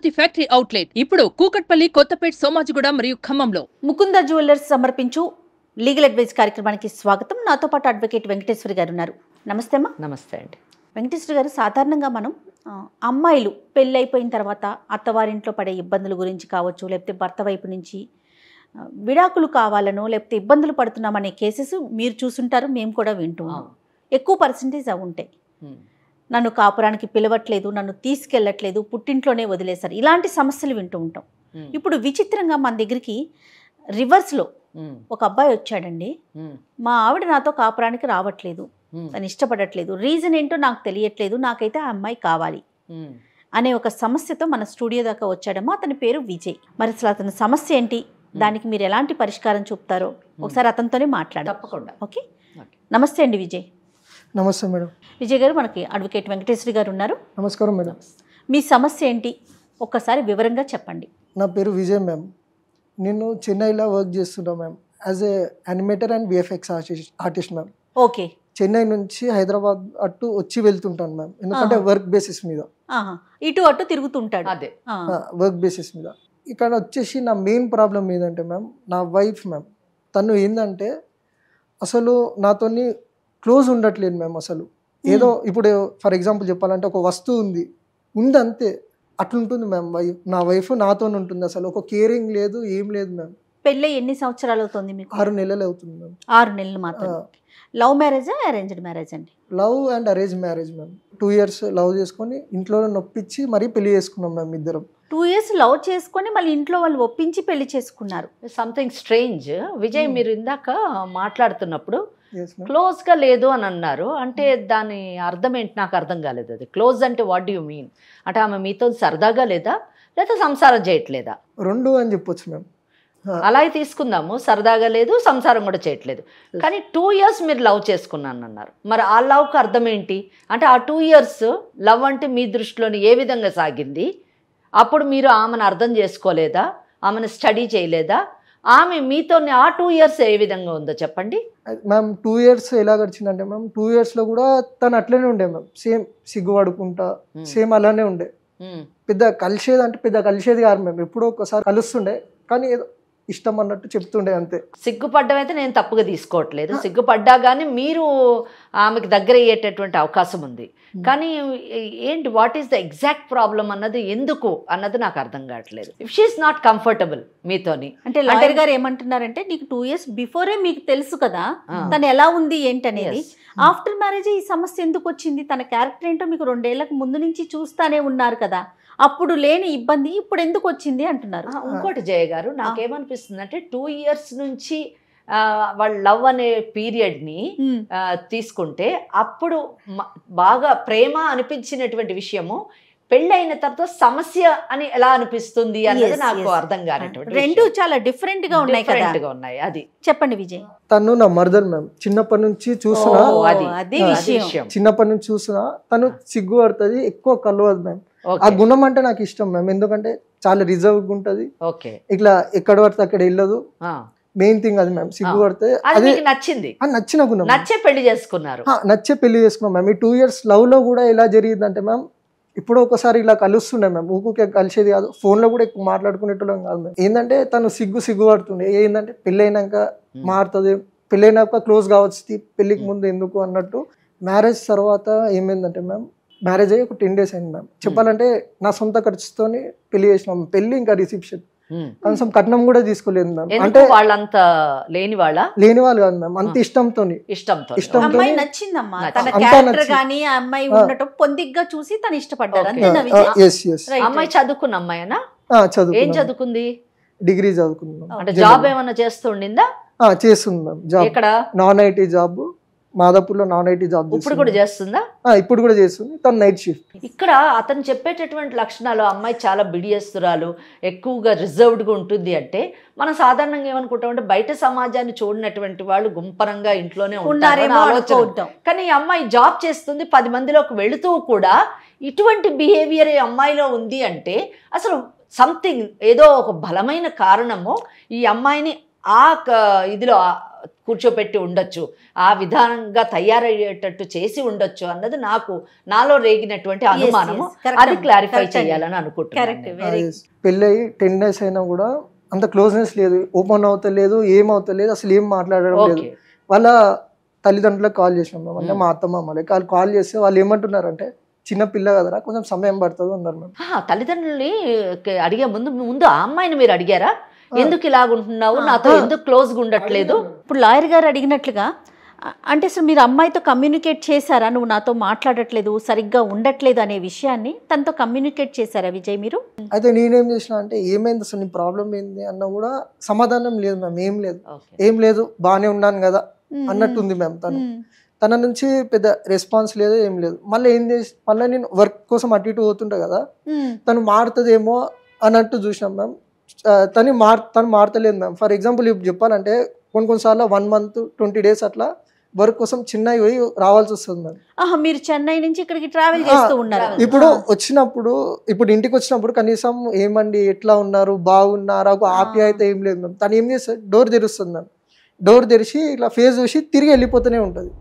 Tirupati factory outlet ఇప్పుడు కూకట్పల్లి కొత్తపేట్ సోమాజిగూడ మరియు ఖమ్మంలో ముకుంద జ్యువెలర్స్ సమర్పించు లీగల్ అడ్వైస్ కార్యక్రమానికి స్వాగతం నాతో పాటు అడ్వకేట్ వెంకటేశ్వరి గారు ఉన్నారు నమస్తే అమ్మా నమస్తే అండి వెంకటేశ్వరి గారు సాధారణంగా మనం ఆ, అమ్మాయిలు పెళ్ళి అయిపోయిన తర్వాత అత్తవారింట్లో పడే ఇబ్బందుల గురించి కావచ్చు లేకపోతే భర్త వైపు నుంచి ఆ, విడాకులు కావాలనో లేకపోతే ఇబ్బందులు పడుతున్నామనే కేసెస్ మీరు చూసుంటారు మేము కూడా వింటున్నాం ఎక్కువ పర్సంటేజ్ అవి ఉంటాయి ఉమ్. నన్ను కాపురానికి పిలవట్లేదు నన్ను తీసుకెళ్ళట్లేదు పుట్టింట్లోనే వదిలేశారు ఇలాంటి సమస్యలు వింటూ ఉంటాం ఉమ్. ఇప్పుడు విచిత్రంగా మన దగ్గరికి రివర్స్లో ఉమ్. ఒక అబ్బాయి వచ్చాడండి ఉమ్. మా ఆవిడ నాతో కాపురానికి రావట్లేదు ఉమ్. తను ఇష్టపడట్లేదు రీజన్ ఏంటో నాకు తెలియట్లేదు నాకైతే ఆ అమ్మాయి కావాలి ఉమ్. అనే ఒక సమస్యతో మన స్టూడియో దాకా వచ్చాడమ్మా అతని పేరు విజయ్ మరి అసలు అతని సమస్య ఏంటి దానికి మీరు ఎలాంటి పరిష్కారం చూపుతారో ఒకసారి అతనితోనే మాట్లాడాం తప్పకుండా ఓకే ఓకే. నమస్తే అండి విజయ్ నమస్తే మేడం విజయ్ గారు మనకి అడ్వకేట్ వెంకటేశ్వరి గారు ఉన్నారు నమస్కారం మేడం మీ సమస్య ఏంటి ఒక్కసారి వివరంగా చెప్పండి నా పేరు విజయ్ మ్యామ్ నేను చెన్నైలో వర్క్ చేస్తున్నా ma'am as a animator and VFX artist artist ma'am okay Chennai నుంచి హైదరాబాద్ అటు వచ్చి వెళ్తుంటాను మ్యామ్ ఎందుకంటే ఆహా. వర్క్ బేసిస్ మీద ఆహా ఇటు అటు తిరుగుతుంటాడు అదే ఆ, వర్క్ బేసిస్ మీద ఇక్కడ వచ్చేసి నా మెయిన్ ప్రాబ్లం ఏంటంటే మ్యామ్ నా వైఫ్ మ్యామ్ తను ఏంటంటే అసలు నాతోని క్లోజ్ ఉండట్లేదు మ్యామ్ అసలు ఏదో ఇప్పుడు ఫర్ ఎగ్జాంపుల్ చెప్పాలంటే ఒక వస్తువు ఉంది ఉంది అంతే అట్లుంటుంది మ్యామ్ వైఫ్ నా వైఫ్ నాతో ఉంటుంది అసలు ఒక కేరింగ్ లేదు ఏం లేదు మ్యామ్ పెళ్ళి ఎన్ని సంవత్సరాలు అవుతుంది మీకు ఆరు నెలలు అవుతుంది మ్యామ్ ఆరు నెలలు మాత్రం లవ్ మ్యారేజా అరేంజ్డ్ మ్యారేజ్ అండి love and arrange marriage ma'am two years love చేసుకొని ఇంట్లో నొప్పించి మరీ పెళ్లి చేసుకున్నాం మ్యామ్ ఇద్దరం టూ ఇయర్స్ లవ్ చేసుకొని మళ్ళీ ఇంట్లో వాళ్ళు ఒప్పించి పెళ్లి చేసుకున్నారు సంథింగ్ స్ట్రేంజ్ విజయ్ Hmm. మీరు ఇందాక మాట్లాడుతున్నప్పుడు ఎస్ మ్యామ్ క్లోజ్ గా లేదు అని అన్నారు అంటే దాని అర్థం ఏంటి నాకు అర్థం కాలేదు అది క్లోజ్ అంటే వాట్ యు మీన్ అంటే ఆమె మీతో సరదాగా లేదా లేదా సంసారం చేయట్లేదా రెండు అని చెప్పొచ్చు మ్యామ్ అలాగే తీసుకుందాము సరదాగా లేదు సంసారం కూడా చేయట్లేదు కానీ టూ ఇయర్స్ మీరు లవ్ చేసుకున్నాను అన్నారు మరి ఆ లవ్కి అర్థం ఏంటి అంటే ఆ టూ ఇయర్స్ లవ్ అంటే మీ దృష్టిలోని ఏ విధంగా సాగింది అప్పుడు మీరు ఆమెను అర్థం చేసుకోలేదా ఆమెను స్టడీ చేయలేదా ఆమె మీతో ఆ టూ ఇయర్స్ ఏ విధంగా ఉందో చెప్పండి మ్యామ్ టూ ఇయర్స్ ఎలా గడిచిందంటే మ్యామ్ టూ ఇయర్స్లో కూడా తను అట్లనే ఉండే మ్యామ్ సేమ్ సిగ్గుపడుకుంటా Hmm. సేమ్ అలానే ఉండే ఉమ్, పెద్ద కలిసేది అంటే పెద్ద కలిసేది కాదు మ్యామ్ ఎప్పుడో ఒకసారి కలుస్తుండే కానీ ఏదో ఇష్టం అన్నట్టు చెప్తుండే అంతే సిగ్గుపడ్డం అయితే నేను తప్పుగా తీసుకోవట్లేదు సిగ్గుపడ్డా కానీ మీరు ఆమెకి దగ్గర అయ్యేటటువంటి అవకాశం ఉంది కానీ ఏంటి what is the exact problem అన్నది ఎందుకు అన్నది నాకు అర్థం కావట్లేదు ఇఫ్ షీఈస్ నాట్ కంఫర్టబుల్ మీతోని అంటే లాయర్ గారు ఏమంటున్నారంటే నీకు టూ ఇయర్స్ బిఫోరే మీకు తెలుసు కదా ఆ. తను ఎలా ఉంది ఏంటనేది Yes. ఆఫ్టర్ మ్యారేజ్ ఈ సమస్య ఎందుకు వచ్చింది తన క్యారెక్టర్ ఏంటో మీకు రెండేళ్లకు ముందు నుంచి చూస్తానే ఉన్నారు కదా అప్పుడు లేని ఇబ్బంది ఇప్పుడు ఎందుకు వచ్చింది అంటున్నారు ఆ, ఇంకోటి జయ గారు నాకేమనిపిస్తుంది అంటే టూ ఇయర్స్ నుంచి ఆ, వాళ్ళ లవ్ అనే పీరియడ్ని ఉమ్, తీసుకుంటే అప్పుడు మ- బాగా ప్రేమ అనిపించినటువంటి విషయము పెళ్ళైన తర్వాత సమస్య అని ఎలా అనిపిస్తుంది అన్నది Yes, నాకు yes. అర్థం కానటువంటి రెండు చాలా డిఫరెంట్ గా ఉన్నాయి కదా Different గా ఉన్నాయి అది చెప్పండి విజయ్ తను నా మర్దర్ మ్యామ్ చిన్నప్పటి నుంచి చూస్తున్నా ఓ, ఓ, అది అది ఆ, విషయం చిన్నప్పటి నుంచి చూస్తున్నా తను సిగ్గు పడుతుంది ఎక్కువ కలవదు మ్యామ్ ఆ ఓకే గుణం అంటే నాకు ఇష్టం మ్యామ్ ఎందుకంటే చాలా రిజర్వ్ ఉంటుంది ఓకే ఇట్లా ఎక్కడ పడితే అక్కడ వెళ్ళదు ఆ. మెయిన్ థింగ్ అది మ్యామ్ సిగ్గు ఆ. పడితే అది అదే మీకు నచ్చింది ఆ నచ్చిన గుణం నచ్చే పెళ్లి చేసుకున్నారు ఆ, నచ్చే పెళ్లి చేసుకున్నాం మ్యామ్ ఈ టూ ఇయర్స్ లవ్ లో కూడా ఎలా జరిగిందంటే మ్యామ్ ఇప్పుడు ఒకసారి ఇలా కలుస్తుండే మ్యామ్ ఊకే కలిసేది కాదు ఫోన్ లో కూడా ఎక్కువ మాట్లాడుకునేటోళ్ళం కాదు మ్యామ్ ఏంటంటే తను సిగ్గు సిగ్గు పడుతుండే ఏంటంటే పెళ్ళైనాక మారుతుంది పెళ్ళైనాక క్లోజ్ కావచ్చు పెళ్ళికి ముందు ఎందుకు అన్నట్టు మ్యారేజ్ తర్వాత ఏమైందంటే మ్యామ్ మ్యారేజ్ అయ్యి ఒక టెన్ డేస్ అయింది మ్యామ్ చెప్పాలంటే నా సొంత ఖర్చుతోని పెళ్లి చేసినాం పెళ్లి ఇంకా రిసెప్షన్ ఉమ్. కనీసం కట్నం కూడా తీసుకోలేదు మ్యామ్ ఎందుకు అంటే వాళ్ళంత లేని వాళ్ళ లేని వాళ్ళు కాదు మ్యామ్ అంత ఇష్టంతో ఇష్టంతో ఇష్టం. అమ్మాయి నచ్చిందమ్మా తన నచ్చింది. అంతా క్యారెక్టర్ నచ్చింది. గానీ ఆ అమ్మాయి ఆ. ఉండటం పొందిగ్గా చూసి తను ఇష్టపడ్డారు Okay. అంతేనా విజయ్ ఎస్ ఎస్ Right, అమ్మాయి right. చదువుకున్న అమ్మాయినా ఏం చదువు చదువుకుంది డిగ్రీ చదువుకున్నాం అంటే జాబ్ ఏమన్నా చేస్తుండిందా ఆ, చేస్తుంది మ్యామ్ జాబ్ ఎక్కడ నాన్ ఐటీ జాబ్ మాదాపూర్లో నాన్ ఐటీ జాబ్ ఇప్పుడు కూడా చేస్తుందా ఆ, ఇప్పుడు కూడా చేస్తుంది తను నైట్ షిఫ్ట్ ఇక్కడ అతను చెప్పేటటువంటి లక్షణాలు అమ్మాయి చాలా బిడియస్తురాలు ఎక్కువగా రిజర్వ్డ్గా ఉంటుంది అంటే మనం సాధారణంగా ఏమనుకుంటామంటే బయట సమాజాన్ని చూడనటువంటి వాళ్ళు గుంపరంగా ఇంట్లోనే ఉంటారు అని ఉన్నారేమో ఆలోచన. అనుకుంటాం కానీ ఈ అమ్మాయి జాబ్ చేస్తుంది పది మందిలోకి వెళుతూ కూడా ఇటువంటి బిహేవియర్ ఈ అమ్మాయిలో ఉంది అంటే అసలు సంథింగ్ ఏదో ఒక బలమైన కారణము ఈ అమ్మాయిని ఆ క- ఇదిలో ఆ కూర్చోపెట్టి ఉండొచ్చు ఆ విధానంగా తయారయ్యేటట్టు చేసి ఉండొచ్చు అన్నది నాకు నాలో రేగినటువంటి అనుమానము yes. Correct అది అండి. క్లారిఫై Correct అండి. చేయాలని కరెక్ట్ అనుకుంటున్నాను వెరీ పెళ్ళి అయ్యి టెన్ డేస్ అయినా కూడా అంత క్లోజ్నెస్ లేదు ఓపెన్ అవుతలేదు ఏం అవుతలేదు అసలు ఏం మాట్లాడడం లేదు ఓకే వాళ్ళ తల్లిదండ్రులకు కాల్ చేసినాం మేము అంటే Hmm. మా అత్తమ్మ మళ్ళీ వాళ్ళు కాల్ చేస్తే వాళ్ళు ఏమంటున్నారంటే చిన్న పిల్ల కదరా కొంచెం సమయం పడుతుంది అన్నారు మేము ఆహా, తల్లిదండ్రుల్ని క- అడిగే ముందు ముందు ఆ అమ్మాయిని మీరు అడిగారా ఎందుకు ఇలాగుంటున్నావు నాతో ఆ. ఎందుకు క్లోజ్గా ఉండట్లేదు ఇప్పుడు లాయర్ గారు అడిగినట్లుగా అ- అంటే అసలు మీరు అమ్మాయితో కమ్యూనికేట్ చేశారా నువ్వు నాతో మాట్లాడట్లేదు సరిగ్గా ఉండట్లేదు అనే విషయాన్ని తనతో కమ్యూనికేట్ చేశారా విజయ్ మీరు అయితే నేనేం చేసిన అంటే ఏమైంది అసలు నీ ప్రాబ్లం ఏంది అన్న కూడా సమాధానం లేదు మ్యామ్ ఏం లేదు ఓకే ఏం లేదు బాగానే ఉన్నాను కదా అన్నట్టుంది మ్యామ్ తను మ్మ్. తన నుంచి పెద్ద రెస్పాన్స్ లేదు ఏం లేదు మళ్ళీ ఏం చేసి మళ్ళీ నేను వర్క్ కోసం అటు ఇటు పోతుంటా కదా మ్మ్. తను మారుతుందేమో అన్నట్టు చూసినాం మ్యామ్ ఆ, తను మార్ తను మారతలేదు మ్యామ్ ఫర్ ఎగ్జాంపుల్ ఇప్పుడు చెప్పాలంటే కొన్ని కొన్నిసార్లు వన్ మంత్ ట్వంటీ డేస్ అట్లా వర్క్ కోసం చిన్నవి పోయి రావాల్సి వస్తుంది మ్యామ్ ఆహా మీరు చెన్నై నుంచి ఇక్కడికి ట్రావెల్ ఆ, చేస్తూ ఉన్నారు travel. ఇప్పుడు ఆ. వచ్చినప్పుడు ఇప్పుడు ఇంటికి వచ్చినప్పుడు కనీసం ఏమండి ఎట్లా ఉన్నారు బాగున్నారా ఒక ఆ. ఆప్యాయత ఏం లేదు మ్యామ్ తను ఏం చేస్తుంది డోర్ తెరుస్తుంది మ్యామ్ డోర్ తెరిచి ఇట్లా ఫేస్ చూసి తిరిగి వెళ్ళిపోతూనే ఉంటుంది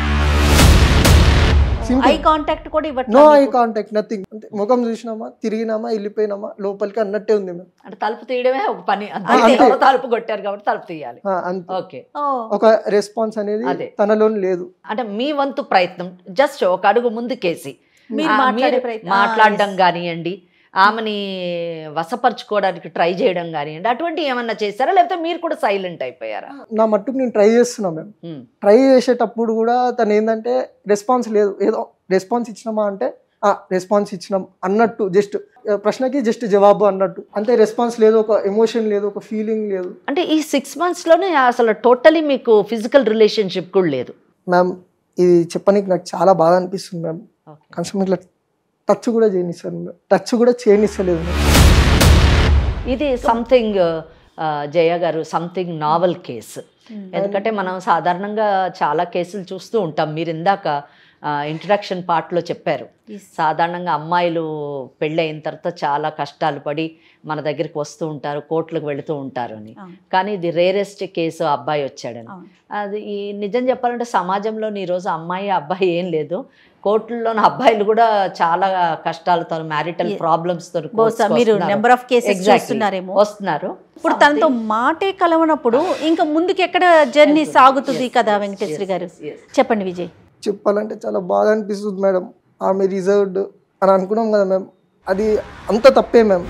ఐ కాంటాక్ట్ కూడా నో ఇవ్వట్లేదు ఐ మీకు. కాంటాక్ట్ నథింగ్ అంటే ముఖం చూసినామా తిరిగినామా వెళ్ళిపోయినామా లోపలికి అన్నట్టే ఉంది మ్యామ్ అంటే తలుపు తీయడమే ఒక పని అంతే. అంతే. ఎవరో తలుపు కొట్టారు కాబట్టి తలుపు తీయాలి ఆ, అంతే ఓకే ఓ. ఒక రెస్పాన్స్ అనేది అదే. తనలో లేదు అంటే మీ వంతు ప్రయత్నం జస్ట్ ఒక అడుగు ముందుకేసి మీరు ఆ, మాట్లాడే మీరు ప్రయత్నం- మాట్లాడడం ఆ, yes. కానివ్వండి ఆమెని వశపరచుకోవడానికి ట్రై చేయడం కానివ్వండి అటువంటి ఏమన్నా చేశారా లేకపోతే మీరు కూడా సైలెంట్ అయిపోయారా నా మట్టుకు నేను ట్రై చేస్తున్నా మ్యామ్ ఉమ్. ట్రై చేసేటప్పుడు కూడా తను ఏంటంటే రెస్పాన్స్ లేదు ఏదో రెస్పాన్స్ ఇచ్చినామా అంటే ఆ రెస్పాన్స్ ఇచ్చినాం అన్నట్టు జస్ట్ ప్రశ్నకి జస్ట్ జవాబు అన్నట్టు అంతే రెస్పాన్స్ లేదు ఒక ఎమోషన్ లేదు ఒక ఫీలింగ్ లేదు అంటే ఈ సిక్స్ మంత్స్లోనే అసలు టోటలీ మీకు ఫిజికల్ రిలేషన్షిప్ కూడా లేదు మ్యామ్ ఇది చెప్పడానికి నాకు చాలా బాధ అనిపిస్తుంది మ్యామ్ Okay. కనీసం ఇట్లా టచ్ కూడా చేయనిస్తాను మ్యామ్ టచ్ కూడా చేయనిస్తలేదు మ్యామ్ ఇది సంథింగ్ జయ గారు సంథింగ్ నావల్ కేసు మ్మ్. ఎందుకంటే మనం సాధారణంగా చాలా కేసులు చూస్తూ ఉంటాం మీరు ఇందాక ఇంట్రడక్షన్ పార్ట్లో చెప్పారు Yes. సాధారణంగా అమ్మాయిలు పెళ్ళి అయిన తర్వాత చాలా కష్టాలు పడి మన దగ్గరికి వస్తూ ఉంటారు కోర్టులకు వెళుతూ ఉంటారు అని అవును. కానీ ఇది రేరెస్ట్ కేసు అబ్బాయి వచ్చాడని అవును. అది ఈ నిజం చెప్పాలంటే సమాజంలో ఈరోజు అమ్మాయి అబ్బాయి ఏం లేదు కోర్టుల్లోని అబ్బాయిలు కూడా చాలా కష్టాలతో మ్యారిటల్ Yes. ప్రాబ్లమ్స్ తో బహుశా మీరు నెంబర్ ఆఫ్ కేసెస్ Exactly. చూస్తున్నారేమో వస్తున్నారు ఇప్పుడు తనతో మాటే కలవనప్పుడు ఇంకా ముందుకు ఎక్కడ జర్నీ సాగుతుంది కదా వెంకటేశ్వరి గారు చెప్పండి విజయ్ చెప్పాలంటే చాలా బాధ అనిపిస్తుంది మేడం ఆమె రిజర్వ్డ్ అని అనుకున్నాం కదా మ్యామ్ అది అంత తప్పే మ్యామ్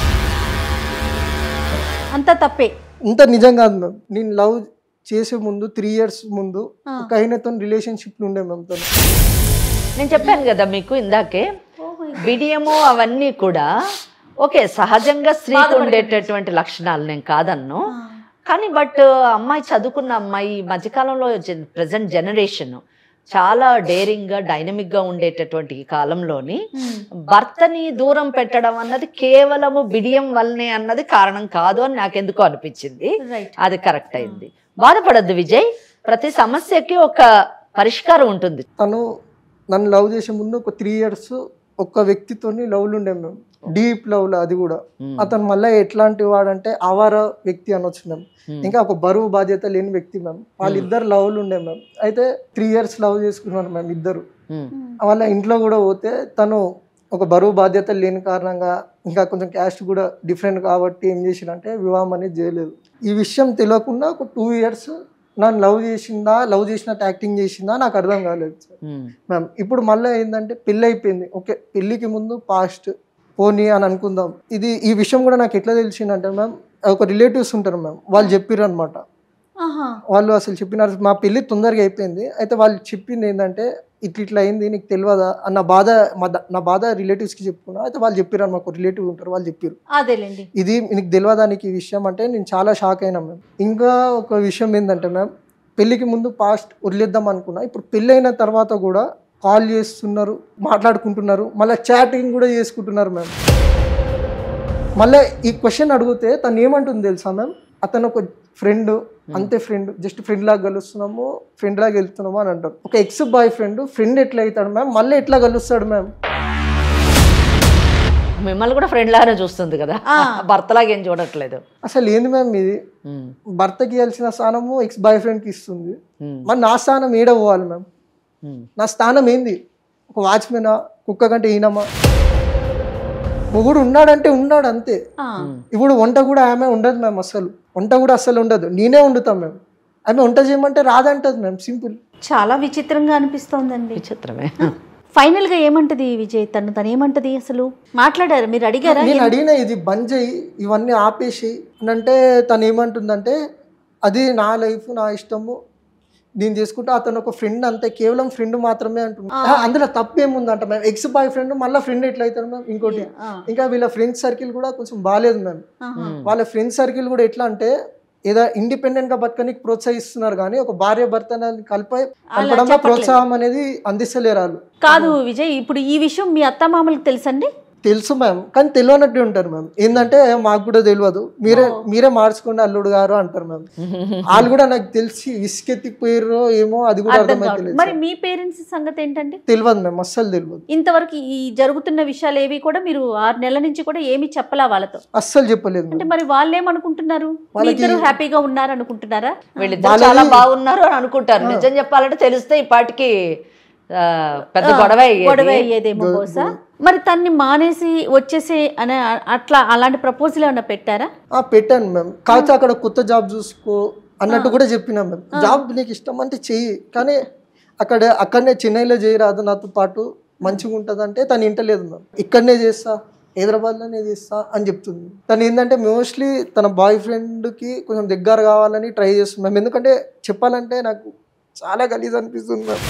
అంతా తప్పే ఇంత నిజం కాదు మ్యామ్ నేను లవ్ చేసే ముందు త్రీ ఇయర్స్ ముందు ఆ. ఒక ఆయనతో రిలేషన్షిప్ ఉండే మ్యామ్ తను నేను చెప్పాను కదా మీకు ఇందాకే బిడియము అవన్నీ కూడా ఓకే సహజంగా స్త్రీకి ఉండేటటువంటి లక్షణాలు నేను కాదన్ను కానీ బట్ అమ్మాయి చదువుకున్న అమ్మాయి ఈ మధ్యకాలంలో ప్రజెంట్ జనరేషన్ చాలా డేరింగ్గా డైనమిక్గా ఉండేటటువంటి ఈ కాలంలోని భర్తని దూరం పెట్టడం అన్నది కేవలము బిడియం వల్లనే అన్నది కారణం కాదు అని నాకెందుకో అనిపించింది రైట్ అది కరెక్ట్ అయింది బాధపడద్దు విజయ్ ప్రతి సమస్యకి ఒక పరిష్కారం ఉంటుంది తను నన్ను లవ్ చేసే ముందు ఒక త్రీ ఇయర్స్ ఒక్క వ్యక్తితోని లవ్లు ఉండే మేము డీప్ లవ్ అది కూడా అతను మళ్ళీ ఎట్లాంటి వాడంటే ఆవార వ్యక్తి అనొచ్చు మేము Hmm. ఇంకా ఒక బరువు బాధ్యత లేని వ్యక్తి మ్యామ్ వాళ్ళిద్దరు లవ్లు ఉండే మ్యామ్ అయితే త్రీ ఇయర్స్ లవ్ చేసుకున్నారు మ్యామ్ ఇద్దరు ఉమ్. వాళ్ళ ఇంట్లో కూడా పోతే తను ఒక బరువు బాధ్యత లేని కారణంగా ఇంకా కొంచెం క్యాస్ట్ కూడా డిఫరెంట్ కాబట్టి ఏం చేసిందంటే వివాహం అనేది చేయలేదు ఈ విషయం తెలియకుండా ఒక టూ ఇయర్స్ నన్ను లవ్ చేసిందా లవ్ చేసినట్టు యాక్టింగ్ చేసిందా నాకు అర్థం కాలేదు సార్ ఉమ్. మ్యామ్ ఇప్పుడు మళ్ళీ ఏంటంటే పెళ్ళి అయిపోయింది ఓకే పెళ్ళికి ముందు పాస్ట్ పోనీ అని అనుకుందాం ఇది ఈ విషయం కూడా నాకు ఎట్లా తెలిసిందంటే మ్యామ్ ఒక రిలేటివ్స్ ఉంటారు మ్యామ్ వాళ్ళు చెప్పారు అనమాట ఆహా వాళ్ళు అసలు చెప్పినారు మా పెళ్ళి తొందరగా అయిపోయింది అయితే వాళ్ళు చెప్పింది ఏంటంటే ఇట్లా ఇట్లా అయింది నీకు తెలియదా అన్న బాధ మా ద- నా బాధ రిలేటివ్స్కి చెప్పుకున్నా అయితే వాళ్ళు చెప్పారు మాకు రిలేటివ్ ఉంటారు వాళ్ళు చెప్పారు అదేలేండి ఇది నీకు తెలియదా నీకు ఈ విషయం అంటే నేను చాలా షాక్ అయినా మ్యామ్ ఇంకా ఒక విషయం ఏంటంటే మ్యామ్ పెళ్ళికి ముందు పాస్ట్ వదిలేద్దాం అనుకున్నా ఇప్పుడు పెళ్ళి అయిన తర్వాత కూడా కాల్ చేస్తున్నారు మాట్లాడుకుంటున్నారు మళ్ళీ చాటింగ్ కూడా చేసుకుంటున్నారు మ్యామ్ మళ్ళీ ఈ క్వశ్చన్ అడిగితే తను ఏమంటుంది తెలుసా మ్యామ్ అతను ఒక ఫ్రెండ్ అంతే ఫ్రెండ్ జస్ట్ ఫ్రెండ్ లాగా కలుస్తున్నాము ఫ్రెండ్ లాగా వెళ్తున్నాము అని అంటారు ఒక ఎక్స్ బాయ్ ఫ్రెండ్ ఫ్రెండ్ ఎట్లా అవుతాడు మ్యామ్ మళ్ళీ ఎట్లా కలుస్తాడు మ్యామ్ మిమ్మల్ని కూడా ఫ్రెండ్ లాగానే చూస్తుంది కదా ఆ. భర్తలాగా ఏం చూడట్లేదు అసలు ఏంది మ్యామ్ ఇది ఉమ్, భర్తకి ఇవ్వాల్సిన స్థానము ఎక్స్ బాయ్ ఫ్రెండ్కి ఇస్తుంది ఉమ్, మరి నా స్థానం ఏడ పోవాలి మ్యామ్ ఉమ్. నా స్థానం ఏంది ఒక వాచ్మెనా కుక్క కంటే ఈనమా మొగుడు ఉన్నాడంటే ఉన్నాడు అంతే ఆ, ఇప్పుడు వంట కూడా ఆమె ఉండదు మ్యామ్ అసలు వంట కూడా అసలు ఉండదు నేనే వండుతాం మ్యామ్ ఆమె వంట చేయమంటే రాదంటది మ్యామ్ సింపుల్ చాలా విచిత్రంగా అనిపిస్తోందండి విచిత్రమే ఫైనల్ గా ఏమంటది విజయ్ తను తను ఏమంటది అసలు మాట్లాడారు మీరు అడిగారా నేను అడిగిన ఇది బంద్ చేయి ఇవన్నీ ఆపేసి అని అంటే తను ఏమంటుందంటే అది నా లైఫ్ నా ఇష్టము నేను చేసుకుంటే అతను ఒక ఫ్రెండ్ అంతే కేవలం ఫ్రెండ్ మాత్రమే అంటున్నా ఆ, అందులో తప్పేముందంట మ్యామ్ ఎక్స్ బాయ్ ఫ్రెండ్ మళ్ళీ ఫ్రెండ్ ఎట్లా అవుతారు మ్యామ్ ఇంకోటి ఆ, ఇంకా వీళ్ళ ఫ్రెండ్స్ సర్కిల్ కూడా కొంచెం బాగాలేదు మ్యామ్ ఆహా. వాళ్ళ ఫ్రెండ్స్ సర్కిల్ కూడా ఎట్లా అంటే ఏదో ఇండిపెండెంట్ గా బతకనికి ప్రోత్సహిస్తున్నారు కానీ ఒక భార్య భర్త కలిపి కలపడంలో చెప్పట్లేదు. ప్రోత్సాహం అనేది అందిస్తలేరు వాళ్ళు కాదు విజయ్ ఇప్పుడు ఈ విషయం మీ అత్తమామలకు తెలుసండి తెలుసు మ్యామ్ కానీ తెలియనట్టు ఉంటారు మ్యామ్ ఏంటంటే మాకు కూడా తెలియదు మీరే మీరే మార్చుకోండి అల్లుడు గారు అంటారు మ్యామ్ వాళ్ళు కూడా నాకు తెలిసి ఇసుకెత్తిపోయారో ఏమో అది కూడా అర్థం అర్థమైతే కావట్లేదు మరి మీ పేరెంట్స్ సంగతి ఏంటండి తెలియదు మ్యామ్ అస్సలు తెలియదు ఇంతవరకు ఈ జరుగుతున్న విషయాలు ఏవి కూడా మీరు ఆరు నెలల నుంచి కూడా ఏమీ చెప్పలా వాళ్ళతో అస్సలు చెప్పలేదు అంటే మ్యామ్ మరి వాళ్ళు ఏమనుకుంటున్నారు మీ వాళ్ళకి- ఇద్దరు హ్యాపీగా ఉన్నారు అనుకుంటున్నారా వీళ్ళిద్దరు వాళ్ళది- చాలా బాగున్నారు అని అనుకుంటారు నిజం చెప్పాలంటే తెలిస్తే ఈ పాటికి ఆ, పెద్ద గొడవ అయ్యేది. గొడవ అయ్యేదేమో బహుశా మరి తన్ని మానేసి వచ్చేసి అనే అట్లా అలాంటి ప్రపోజల్ ఏమైనా పెట్టారా ఆ, పెట్టాను మ్యామ్ కాకపోతే అక్కడ కొత్త జాబ్ చూసుకో అన్నట్టు కూడా చెప్పినా మ్యామ్ జాబ్ నీకు ఇష్టం అంటే చెయ్యి కానీ అక్కడ అక్కడనే చెన్నైలో చేయరాదు నాతో పాటు మంచిగా ఉంటుంది అంటే తను ఇంటలేదు మ్యామ్ ఇక్కడనే చేస్తా హైదరాబాద్లోనే చేస్తా అని చెప్తుంది తను ఏంటంటే మోస్ట్లీ తన బాయ్ ఫ్రెండ్కి కొంచెం దగ్గర కావాలని ట్రై చేస్తుంది మ్యామ్ ఎందుకంటే చెప్పాలంటే నాకు చాలా గలీజ్ అనిపిస్తుంది మ్యామ్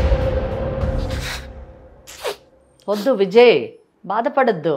వద్దు విజయ్ బాధపడద్దు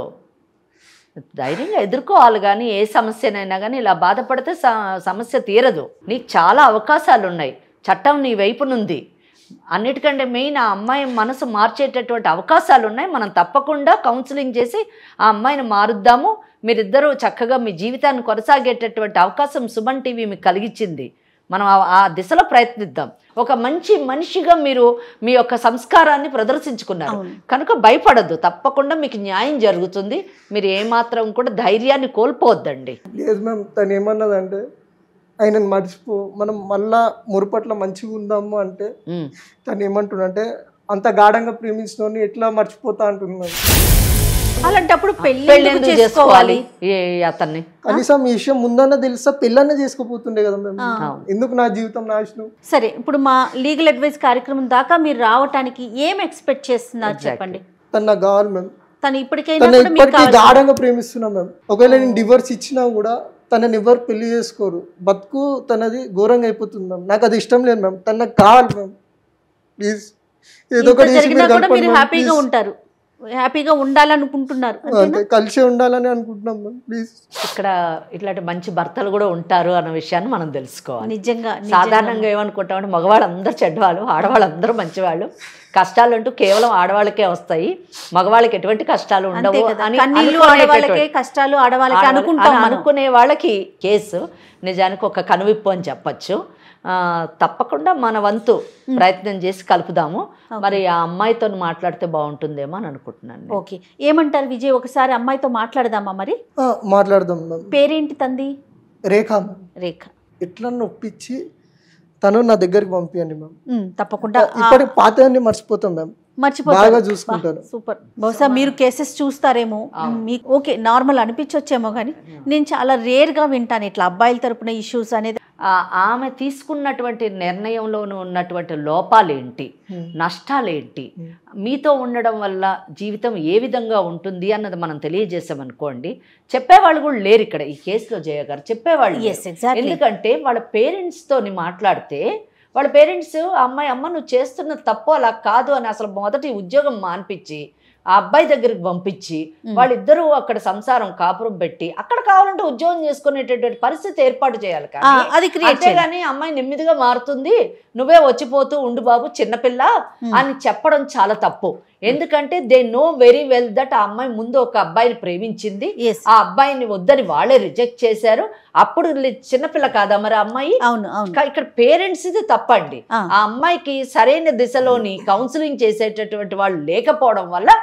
ధైర్యంగా ఎదుర్కోవాలి కానీ ఏ సమస్యనైనా కానీ ఇలా బాధపడితే స- సమస్య తీరదు నీకు చాలా అవకాశాలు ఉన్నాయి చట్టం నీ వైపునుంది అన్నిటికంటే మెయిన్ ఆ అమ్మాయి మనసు మార్చేటటువంటి అవకాశాలు ఉన్నాయి మనం తప్పకుండా కౌన్సిలింగ్ చేసి ఆ అమ్మాయిని మారుద్దాము మీరిద్దరూ చక్కగా మీ జీవితాన్ని కొనసాగేటటువంటి అవకాశం సుమన్ టీవీ మీకు కలిగించింది మనం ఆ- ఆ దిశలో ప్రయత్నిద్దాం ఒక మంచి మనిషిగా మీరు మీ యొక్క సంస్కారాన్ని ప్రదర్శించుకున్నారు అవును. కనుక భయపడద్దు తప్పకుండా మీకు న్యాయం జరుగుతుంది మీరు ఏమాత్రం కూడా ధైర్యాన్ని కోల్పోవద్దండి లేదు మ్యామ్ తను ఏమన్నదంటే ఆయనను మర్చిపో మనం మళ్ళా మురుపట్ల మంచిగా ఉందాము అంటే ఉమ్. తను ఏమంటుండంటే అంత గాఢంగా ప్రేమించిన ఎట్లా మర్చిపోతా అంటున్నాను అలాంటప్పుడు పెళ్లి పెళ్ళి ఎందుకు ఎందుకు చేసుకోవాలి చేసుకోవాలి ఏ అతన్ని కనీసం ఈ విషయం ముందన్న తెలుసా పెళ్ళన్న చేసుకోపోతుండే కదా మేము అవును. ఎందుకు నా జీవితం నాశనం సరే ఇప్పుడు మా లీగల్ అడ్వైస్ కార్యక్రమం దాకా మీరు రావటానికి ఏం ఎక్స్పెక్ట్ చేస్తున్నారు Exactly. చెప్పండి తను నాకు కావాలి మేము తను ఇప్పటికైనా తను కూడా మీకు ఇప్పటికీ కావాలి. గాఢంగా ప్రేమిస్తున్నాం మేము ఒకవేళ నేను డివోర్స్ ఇచ్చినా కూడా తనని ఎవరు పెళ్లి చేసుకోరు బతుకు తనది ఘోరంగా అయిపోతుంది మ్యామ్ నాకు అది ఇష్టం లేదు మ్యామ్ తను నాకు కావాలి మ్యామ్ ప్లీజ్ ఏదో ఇంత ఒకటి చేసి జరిగినా మీరు కూడా కలపండి మీరు మ్యామ్, హ్యాపీగా please. ఉంటారు హ్యాపీగా ఉండాలనుకుంటున్నారు అంతేనా? అంతే కలిసి ఉండాలని అనుకుంటున్నాం మ్యామ్ ప్లీజ్ ఇక్కడ ఇట్లాంటి మంచి భర్తలు కూడా ఉంటారు అన్న విషయాన్ని మనం తెలుసుకోవాలి నిజంగా నిజంగా. సాధారణంగా ఏమనుకుంటామంటే మగవాళ్ళందరూ చెడ్డవాళ్ళు ఆడవాళ్ళందరూ మంచివాళ్ళు కష్టాలు అంటూ కేవలం ఆడవాళ్ళకే వస్తాయి మగవాళ్ళకి ఎటువంటి కష్టాలు అంతే ఉండవు కదా అని కన్నీళ్ళు అనుకునేటటువంటి- ఆడవాళ్ళకే కష్టాలు ఆడవాళ్ళకే ఆడవాళ్ళ- అనుకుంటాం అని మనం. అనుకునే వాళ్ళకి కేసు నిజానికి ఒక కనువిప్పు అని చెప్పచ్చు ఆ, తప్పకుండా మన వంతు ప్రయత్నం చేసి కలుపుదాము మరి ఆ అమ్మాయితో మాట్లాడితే బాగుంటుందేమో అని అనుకుంటున్నాను నేను. ఓకే ఏమంటారు విజయ్ ఒకసారి అమ్మాయితో మాట్లాడదామా మరి ఆ, మాట్లాడదాం మ్యామ్ పేరేంటి తంది రేఖ మ్యామ్ రేఖ ఎట్లా ఒప్పించి తను నా దగ్గరికి పంపించండి మ్యామ్ ఉమ్, తప్పకుండా ఇప్పటి పాతవన్నీ మర్చిపోతాం మ్యామ్ మర్చిపోతారు బాగా చూసుకుంటాను సూపర్ బహుశా మీరు కేసెస్ చూస్తారేమో మీకు ఓకే నార్మల్ అనిపించొచ్చేమో కానీ నేను చాలా రేర్ గా వింటాను ఇట్లా అబ్బాయిల తరపున ఇష్యూస్ అనేది ఆ, ఆమె తీసుకున్నటువంటి నిర్ణయంలోనూ ఉన్నటువంటి లోపాలేంటి నష్టాలేంటి మీతో ఉండడం వల్ల జీవితం ఏ విధంగా ఉంటుంది అన్నది మనం తెలియజేసామనుకోండి చెప్పేవాళ్ళు కూడా లేరు ఇక్కడ ఈ కేసులో జయ గారు చెప్పేవాళ్ళు లేరు. Yes, exactly. ఎందుకంటే వాళ్ళ పేరెంట్స్ తోని మాట్లాడితే వాళ్ళ పేరెంట్స్ అమ్మాయి అమ్మ నువ్వు చేస్తున్న తప్పు అలా కాదు అని అసలు మొదటి ఉద్యోగం మాన్పించి ఆ అబ్బాయి దగ్గరికి పంపించి వాళ్ళిద్దరూ అక్కడ సంసారం కాపురం పెట్టి అక్కడ కావాలంటే ఉద్యోగం చేసుకునేటటువంటి పరిస్థితి ఏర్పాటు చేయాలి ఆ, కానీ అది క్రియేట్ అంతేగాని అమ్మాయి నెమ్మదిగా మారుతుంది నువ్వే వచ్చిపోతూ ఉండు బాబు చిన్నపిల్ల అని చెప్పడం చాలా తప్పు ఎందుకంటే they know very well that ఆ అమ్మాయి ముందు ఒక అబ్బాయిని ప్రేమించింది ఎస్ ఆ అబ్బాయిని వద్దని వాళ్ళే రిజెక్ట్ చేశారు అప్పుడు లే- చిన్నపిల్ల కాదా మరి ఆ అమ్మాయి అవును అవును కా- ఇక్కడ పేరెంట్స్ ఇది తప్పండి ఆ. ఆ అమ్మాయికి సరైన దిశలోని కౌన్సిలింగ్ చేసేటటువంటి వాళ్ళు లేకపోవడం వల్ల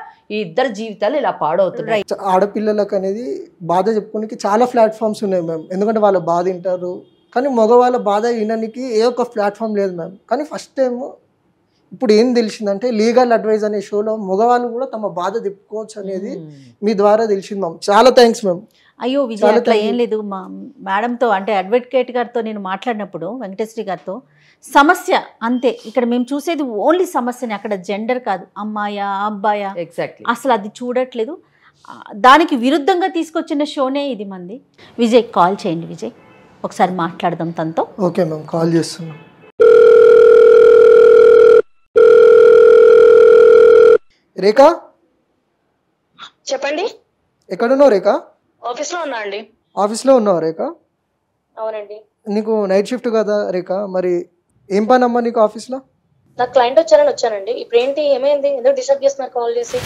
ఈ ఇద్దరు జీవితాలు ఇలా పాడవుతున్నాయి చ- ఆడపిల్లలకు అనేది బాధ చెప్పుకోనికి చాలా ప్లాట్ఫామ్స్ ఉన్నాయి మ్యామ్ ఎందుకంటే వాళ్ళ బాధ వింటారు కానీ మగవాళ్ళ బాధ వినడానికి ఏ ఒక్క ప్లాట్ఫామ్ లేదు మ్యామ్ కానీ ఫస్ట్ టైం ఇప్పుడు ఏం తెలిసిందంటే లీగల్ అడ్వైజ్ అనే షోలో మగవాళ్ళు కూడా తమ బాధ చెప్పుకోవచ్చు అనేది మీ ద్వారా తెలిసింది మ్యామ్ చాలా థ్యాంక్స్ మ్యామ్ అయ్యో విజయ్ చాలా అట్లా thank ఏం you. లేదు మా మేడంతో అంటే అడ్వకేట్ గారితో నేను మాట్లాడినప్పుడు వెంకటేశ్వరి గారితో సమస్య అంతే ఇక్కడ మేము చూసేది ఓన్లీ సమస్యని అక్కడ జెండర్ కాదు అమ్మాయా అబ్బాయా ఎగ్జాక్ట్లీ అసలు అది చూడట్లేదు ఆ, దానికి విరుద్ధంగా తీసుకొచ్చిన షోనే ఇది మంది విజయ్ కాల్ చేయండి విజయ్ ఒకసారి మాట్లాడదాం తనతో ఓకే మ్యామ్ కాల్ చేస్తున్నాం రేఖ చెప్పండి ఎక్కడున్నావు రేఖ ఆఫీస్ లో ఉన్నా అండి ఆఫీస్లో ఉన్నావు రేఖ అవునండి నీకు నైట్ షిఫ్ట్ కదా రేఖ మరి ఏం పని అమ్మా నీకు ఆఫీస్లో నాకు క్లయింట్ వచ్చారని వచ్చానండి ఇప్పుడు ఏంటి ఏమైంది ఎందుకు డిస్టర్బ్ చేస్తున్నారు కాల్ చేసి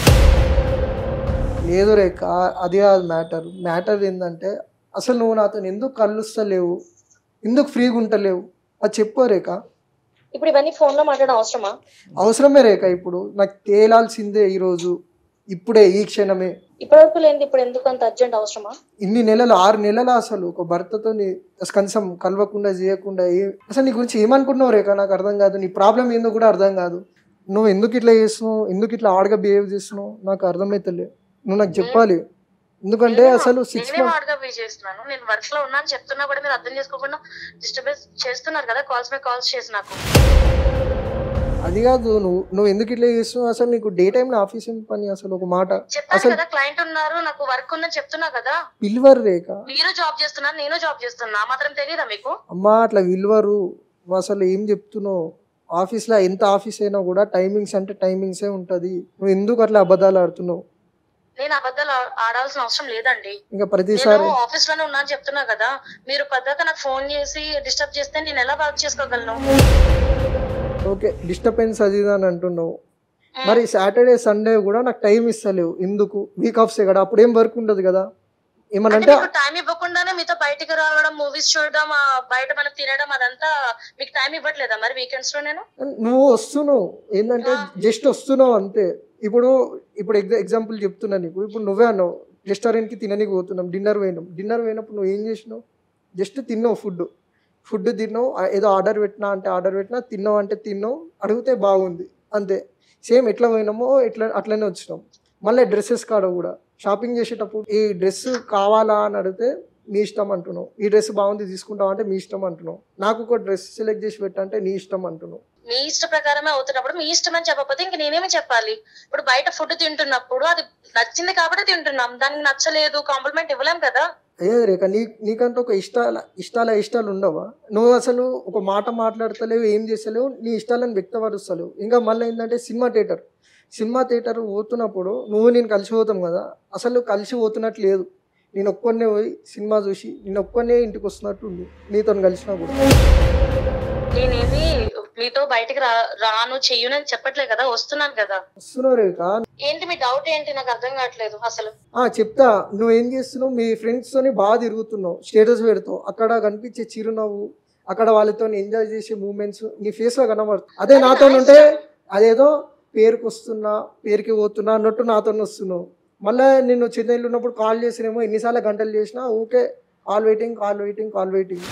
లేదు రేఖ అది కాదు మ్యాటర్ మ్యాటర్ ఏంటంటే అసలు నువ్వు నాతో ఎందుకు కలుస్తలేవు ఎందుకు ఫ్రీగా ఉంటలేవు అది చెప్పు రేఖ ఇప్పుడు ఇవన్నీ ఫోన్ లో మాట్లాడడం అవసరమా అవసరమే రేఖ ఇప్పుడు నాకు తేలాల్సిందే ఈరోజు ఇప్పుడే ఈ క్షణమే ఇప్పటివరకు లేనిది ఇప్పుడు ఎందుకు అంత అర్జెంట్ అవసరమా ఇన్ని నెలలు ఆరు నెలలు అసలు ఒక భర్తతో కనీసం కలవకుండా చేయకుండా ఏ అసలు నీ గురించి ఏమనుకుంటున్నావు రేఖ నాకు అర్థం కాదు నీ ప్రాబ్లం ఏందో కూడా అర్థం కాదు నువ్వు ఎందుకు ఇట్లా చేస్తున్నావు ఎందుకు ఇట్లా ఆడగా బిహేవ్ చేస్తున్నావు నాకు అర్థమైతలే నువ్వు నాకు చెప్పాలి ఎందుకంటే అసలు సిక్స్ నేనే మంత్ హార్డ్గా బిహేవ్ చేస్తున్నాను నేను వర్క్ లో ఉన్నాను చెప్తున్నా కూడా మీరు అర్థం చేసుకోకుండా డిస్టర్బెన్స్ చేస్తున్నారు కదా కాల్స్ మీద కాల్స్ చేసి నాకు అది కాదు నువ్వు నువ్వు ఎందుకు ఇట్లా చేస్తున్నావు అసలు నీకు డే టైంలో ఆఫీస్ ఏం పని అసలు ఒక మాట చెప్పాను అసలు కదా క్లయింట్ ఉన్నారు నాకు వర్క్ ఉందని చెప్తున్నా కదా పిల్వర్ రేఖ మీరు జాబ్ చేస్తున్నారు నేను జాబ్ చేస్తున్నా ఆ మాత్రం తెలియదా మీకు అమ్మా అట్లా విలువరు నువ్వు అసలు ఏం చెప్తున్నావు ఆఫీస్లో ఎంత ఆఫీస్ అయినా కూడా టైమింగ్స్ అంటే టైమింగ్సే ఉంటుంది నువ్వు ఎందుకు అట్లా అబద్ధాలు ఆడుతున్నావు నేను అబద్ధాలు ఆ- ఆడాల్సిన అవసరం లేదండి ఇంకా ప్రతిసారి నేను ఆఫీస్ లోనే ఉన్నాను చెప్తున్నా కదా మీరు పద్దాక నాకు ఫోన్ చేసి డిస్టర్బ్ చేస్తే నేను ఎలా వర్క్ చేసుకోగలను ఓకే డిస్టర్బెన్స్ అది ఇది అని అంటున్నావు మరి సాటర్డే సండే కూడా నాకు టైం ఇస్తలేవు ఎందుకు వీక్ ఆఫ్సే కదా అప్పుడు ఏం వర్క్ ఉండదు కదా అంటే ఏమనంటే మీకు టైం ఇవ్వకుండానే మీతో బయటికి రావడం మూవీస్ చూడడం ఆ, బయట మనం తినడం అదంతా మీకు టైం ఇవ్వట్లేదా మరి వీకెండ్స్ లో నేను నువ్వు వస్తున్నావు ఏంటంటే జస్ట్ వస్తున్నావు అంతే ఇప్పుడు ఇప్పుడు ఎగ్జాంపుల్ చెప్తున్నా నీకు ఇప్పుడు నువ్వే అన్నావు రెస్టారెంట్కి తిననీకి పోతున్నాం డిన్నర్ పోయినాం డిన్నర్ పోయినప్పుడు నువ్వు ఏం చేసినావు జస్ట్ తిన్నావు ఫుడ్ ఫుడ్ తిన్నావు ఆ, ఏదో ఆర్డర్ పెట్టినా అంటే ఆర్డర్ పెట్టినా తిన్నావు అంటే తిన్నావు అడిగితే బాగుంది అంతే సేమ్ ఎట్లా పోయినామో ఎట్లా అట్లనే వచ్చినాం మళ్ళీ డ్రెస్సెస్ కాడ కూడా షాపింగ్ చేసేటప్పుడు ఈ డ్రెస్ కావాలా అని అడిగితే మీ ఇష్టం అంటున్నావు ఈ డ్రెస్ బాగుంది తీసుకుంటావు అంటే మీ ఇష్టం అంటున్నావు నాకు ఒక డ్రెస్ సెలెక్ట్ చేసి పెట్టంటే నీ ఇష్టం అంటున్నావు మీ ఇష్ట ప్రకారమే అవుతున్నప్పుడు మీ ఇష్టం అని చెప్పకపోతే ఇంక నేనేమి చెప్పాలి ఇప్పుడు బయట ఫుడ్ తింటున్నప్పుడు అది నచ్చింది కాబట్టి తింటున్నాం దానికి నచ్చలేదు కాంప్లిమెంట్ ఇవ్వలేం కదా అయ్యే రేఖ నీ నీకంటే ఒక ఇష్టాల ఇష్టాల ఇష్టాలు ఉండవా నువ్వు అసలు ఒక మాట మాట్లాడతలేవు ఏం చేస్తలేవు నీ ఇష్టాలను వ్యక్తపరుస్తలేవు ఇంకా మళ్ళీ ఏంటంటే సినిమా థియేటర్ సినిమా థియేటర్ పోతున్నప్పుడు నువ్వు నేను కలిసి పోతాం కదా అసలు కలిసి పోతున్నట్టు లేదు నేను ఒక్కనే పోయి సినిమా చూసి నేను ఒక్కనే ఇంటికి వస్తున్నట్టు ఉంది నీతో కలిసినా కూడా నేనేమి మీతో బయటికి రా రాను చెయ్యనని చెప్పట్లే కదా వస్తున్నాను కదా వస్తున్నావు రేఖ ఏంటి మీ డౌట్ ఏంటి నాకు అర్థం కావట్లేదు అసలు ఆ చెప్తా నువ్వు ఏం చేస్తున్నావు మీ ఫ్రెండ్స్ తోని బాగా తిరుగుతున్నావు స్టేటస్ పెడతావు అక్కడ కనిపించే చిరునవ్వు అక్కడ వాళ్ళతో ఎంజాయ్ చేసే మూమెంట్స్ నీ ఫేస్ లో కనబడుతుంది అదే అది నాతో నా ఉంటే ఇష్టం. అదేదో పేరుకి వస్తున్నా పేరుకి పోతున్నా అన్నట్టు నాతో వస్తున్నావు మళ్ళీ నేను చెన్నైలో ఉన్నప్పుడు కాల్ చేసినేమో ఎన్నిసార్లు గంటలు చేసినా okay call waiting call waiting call waiting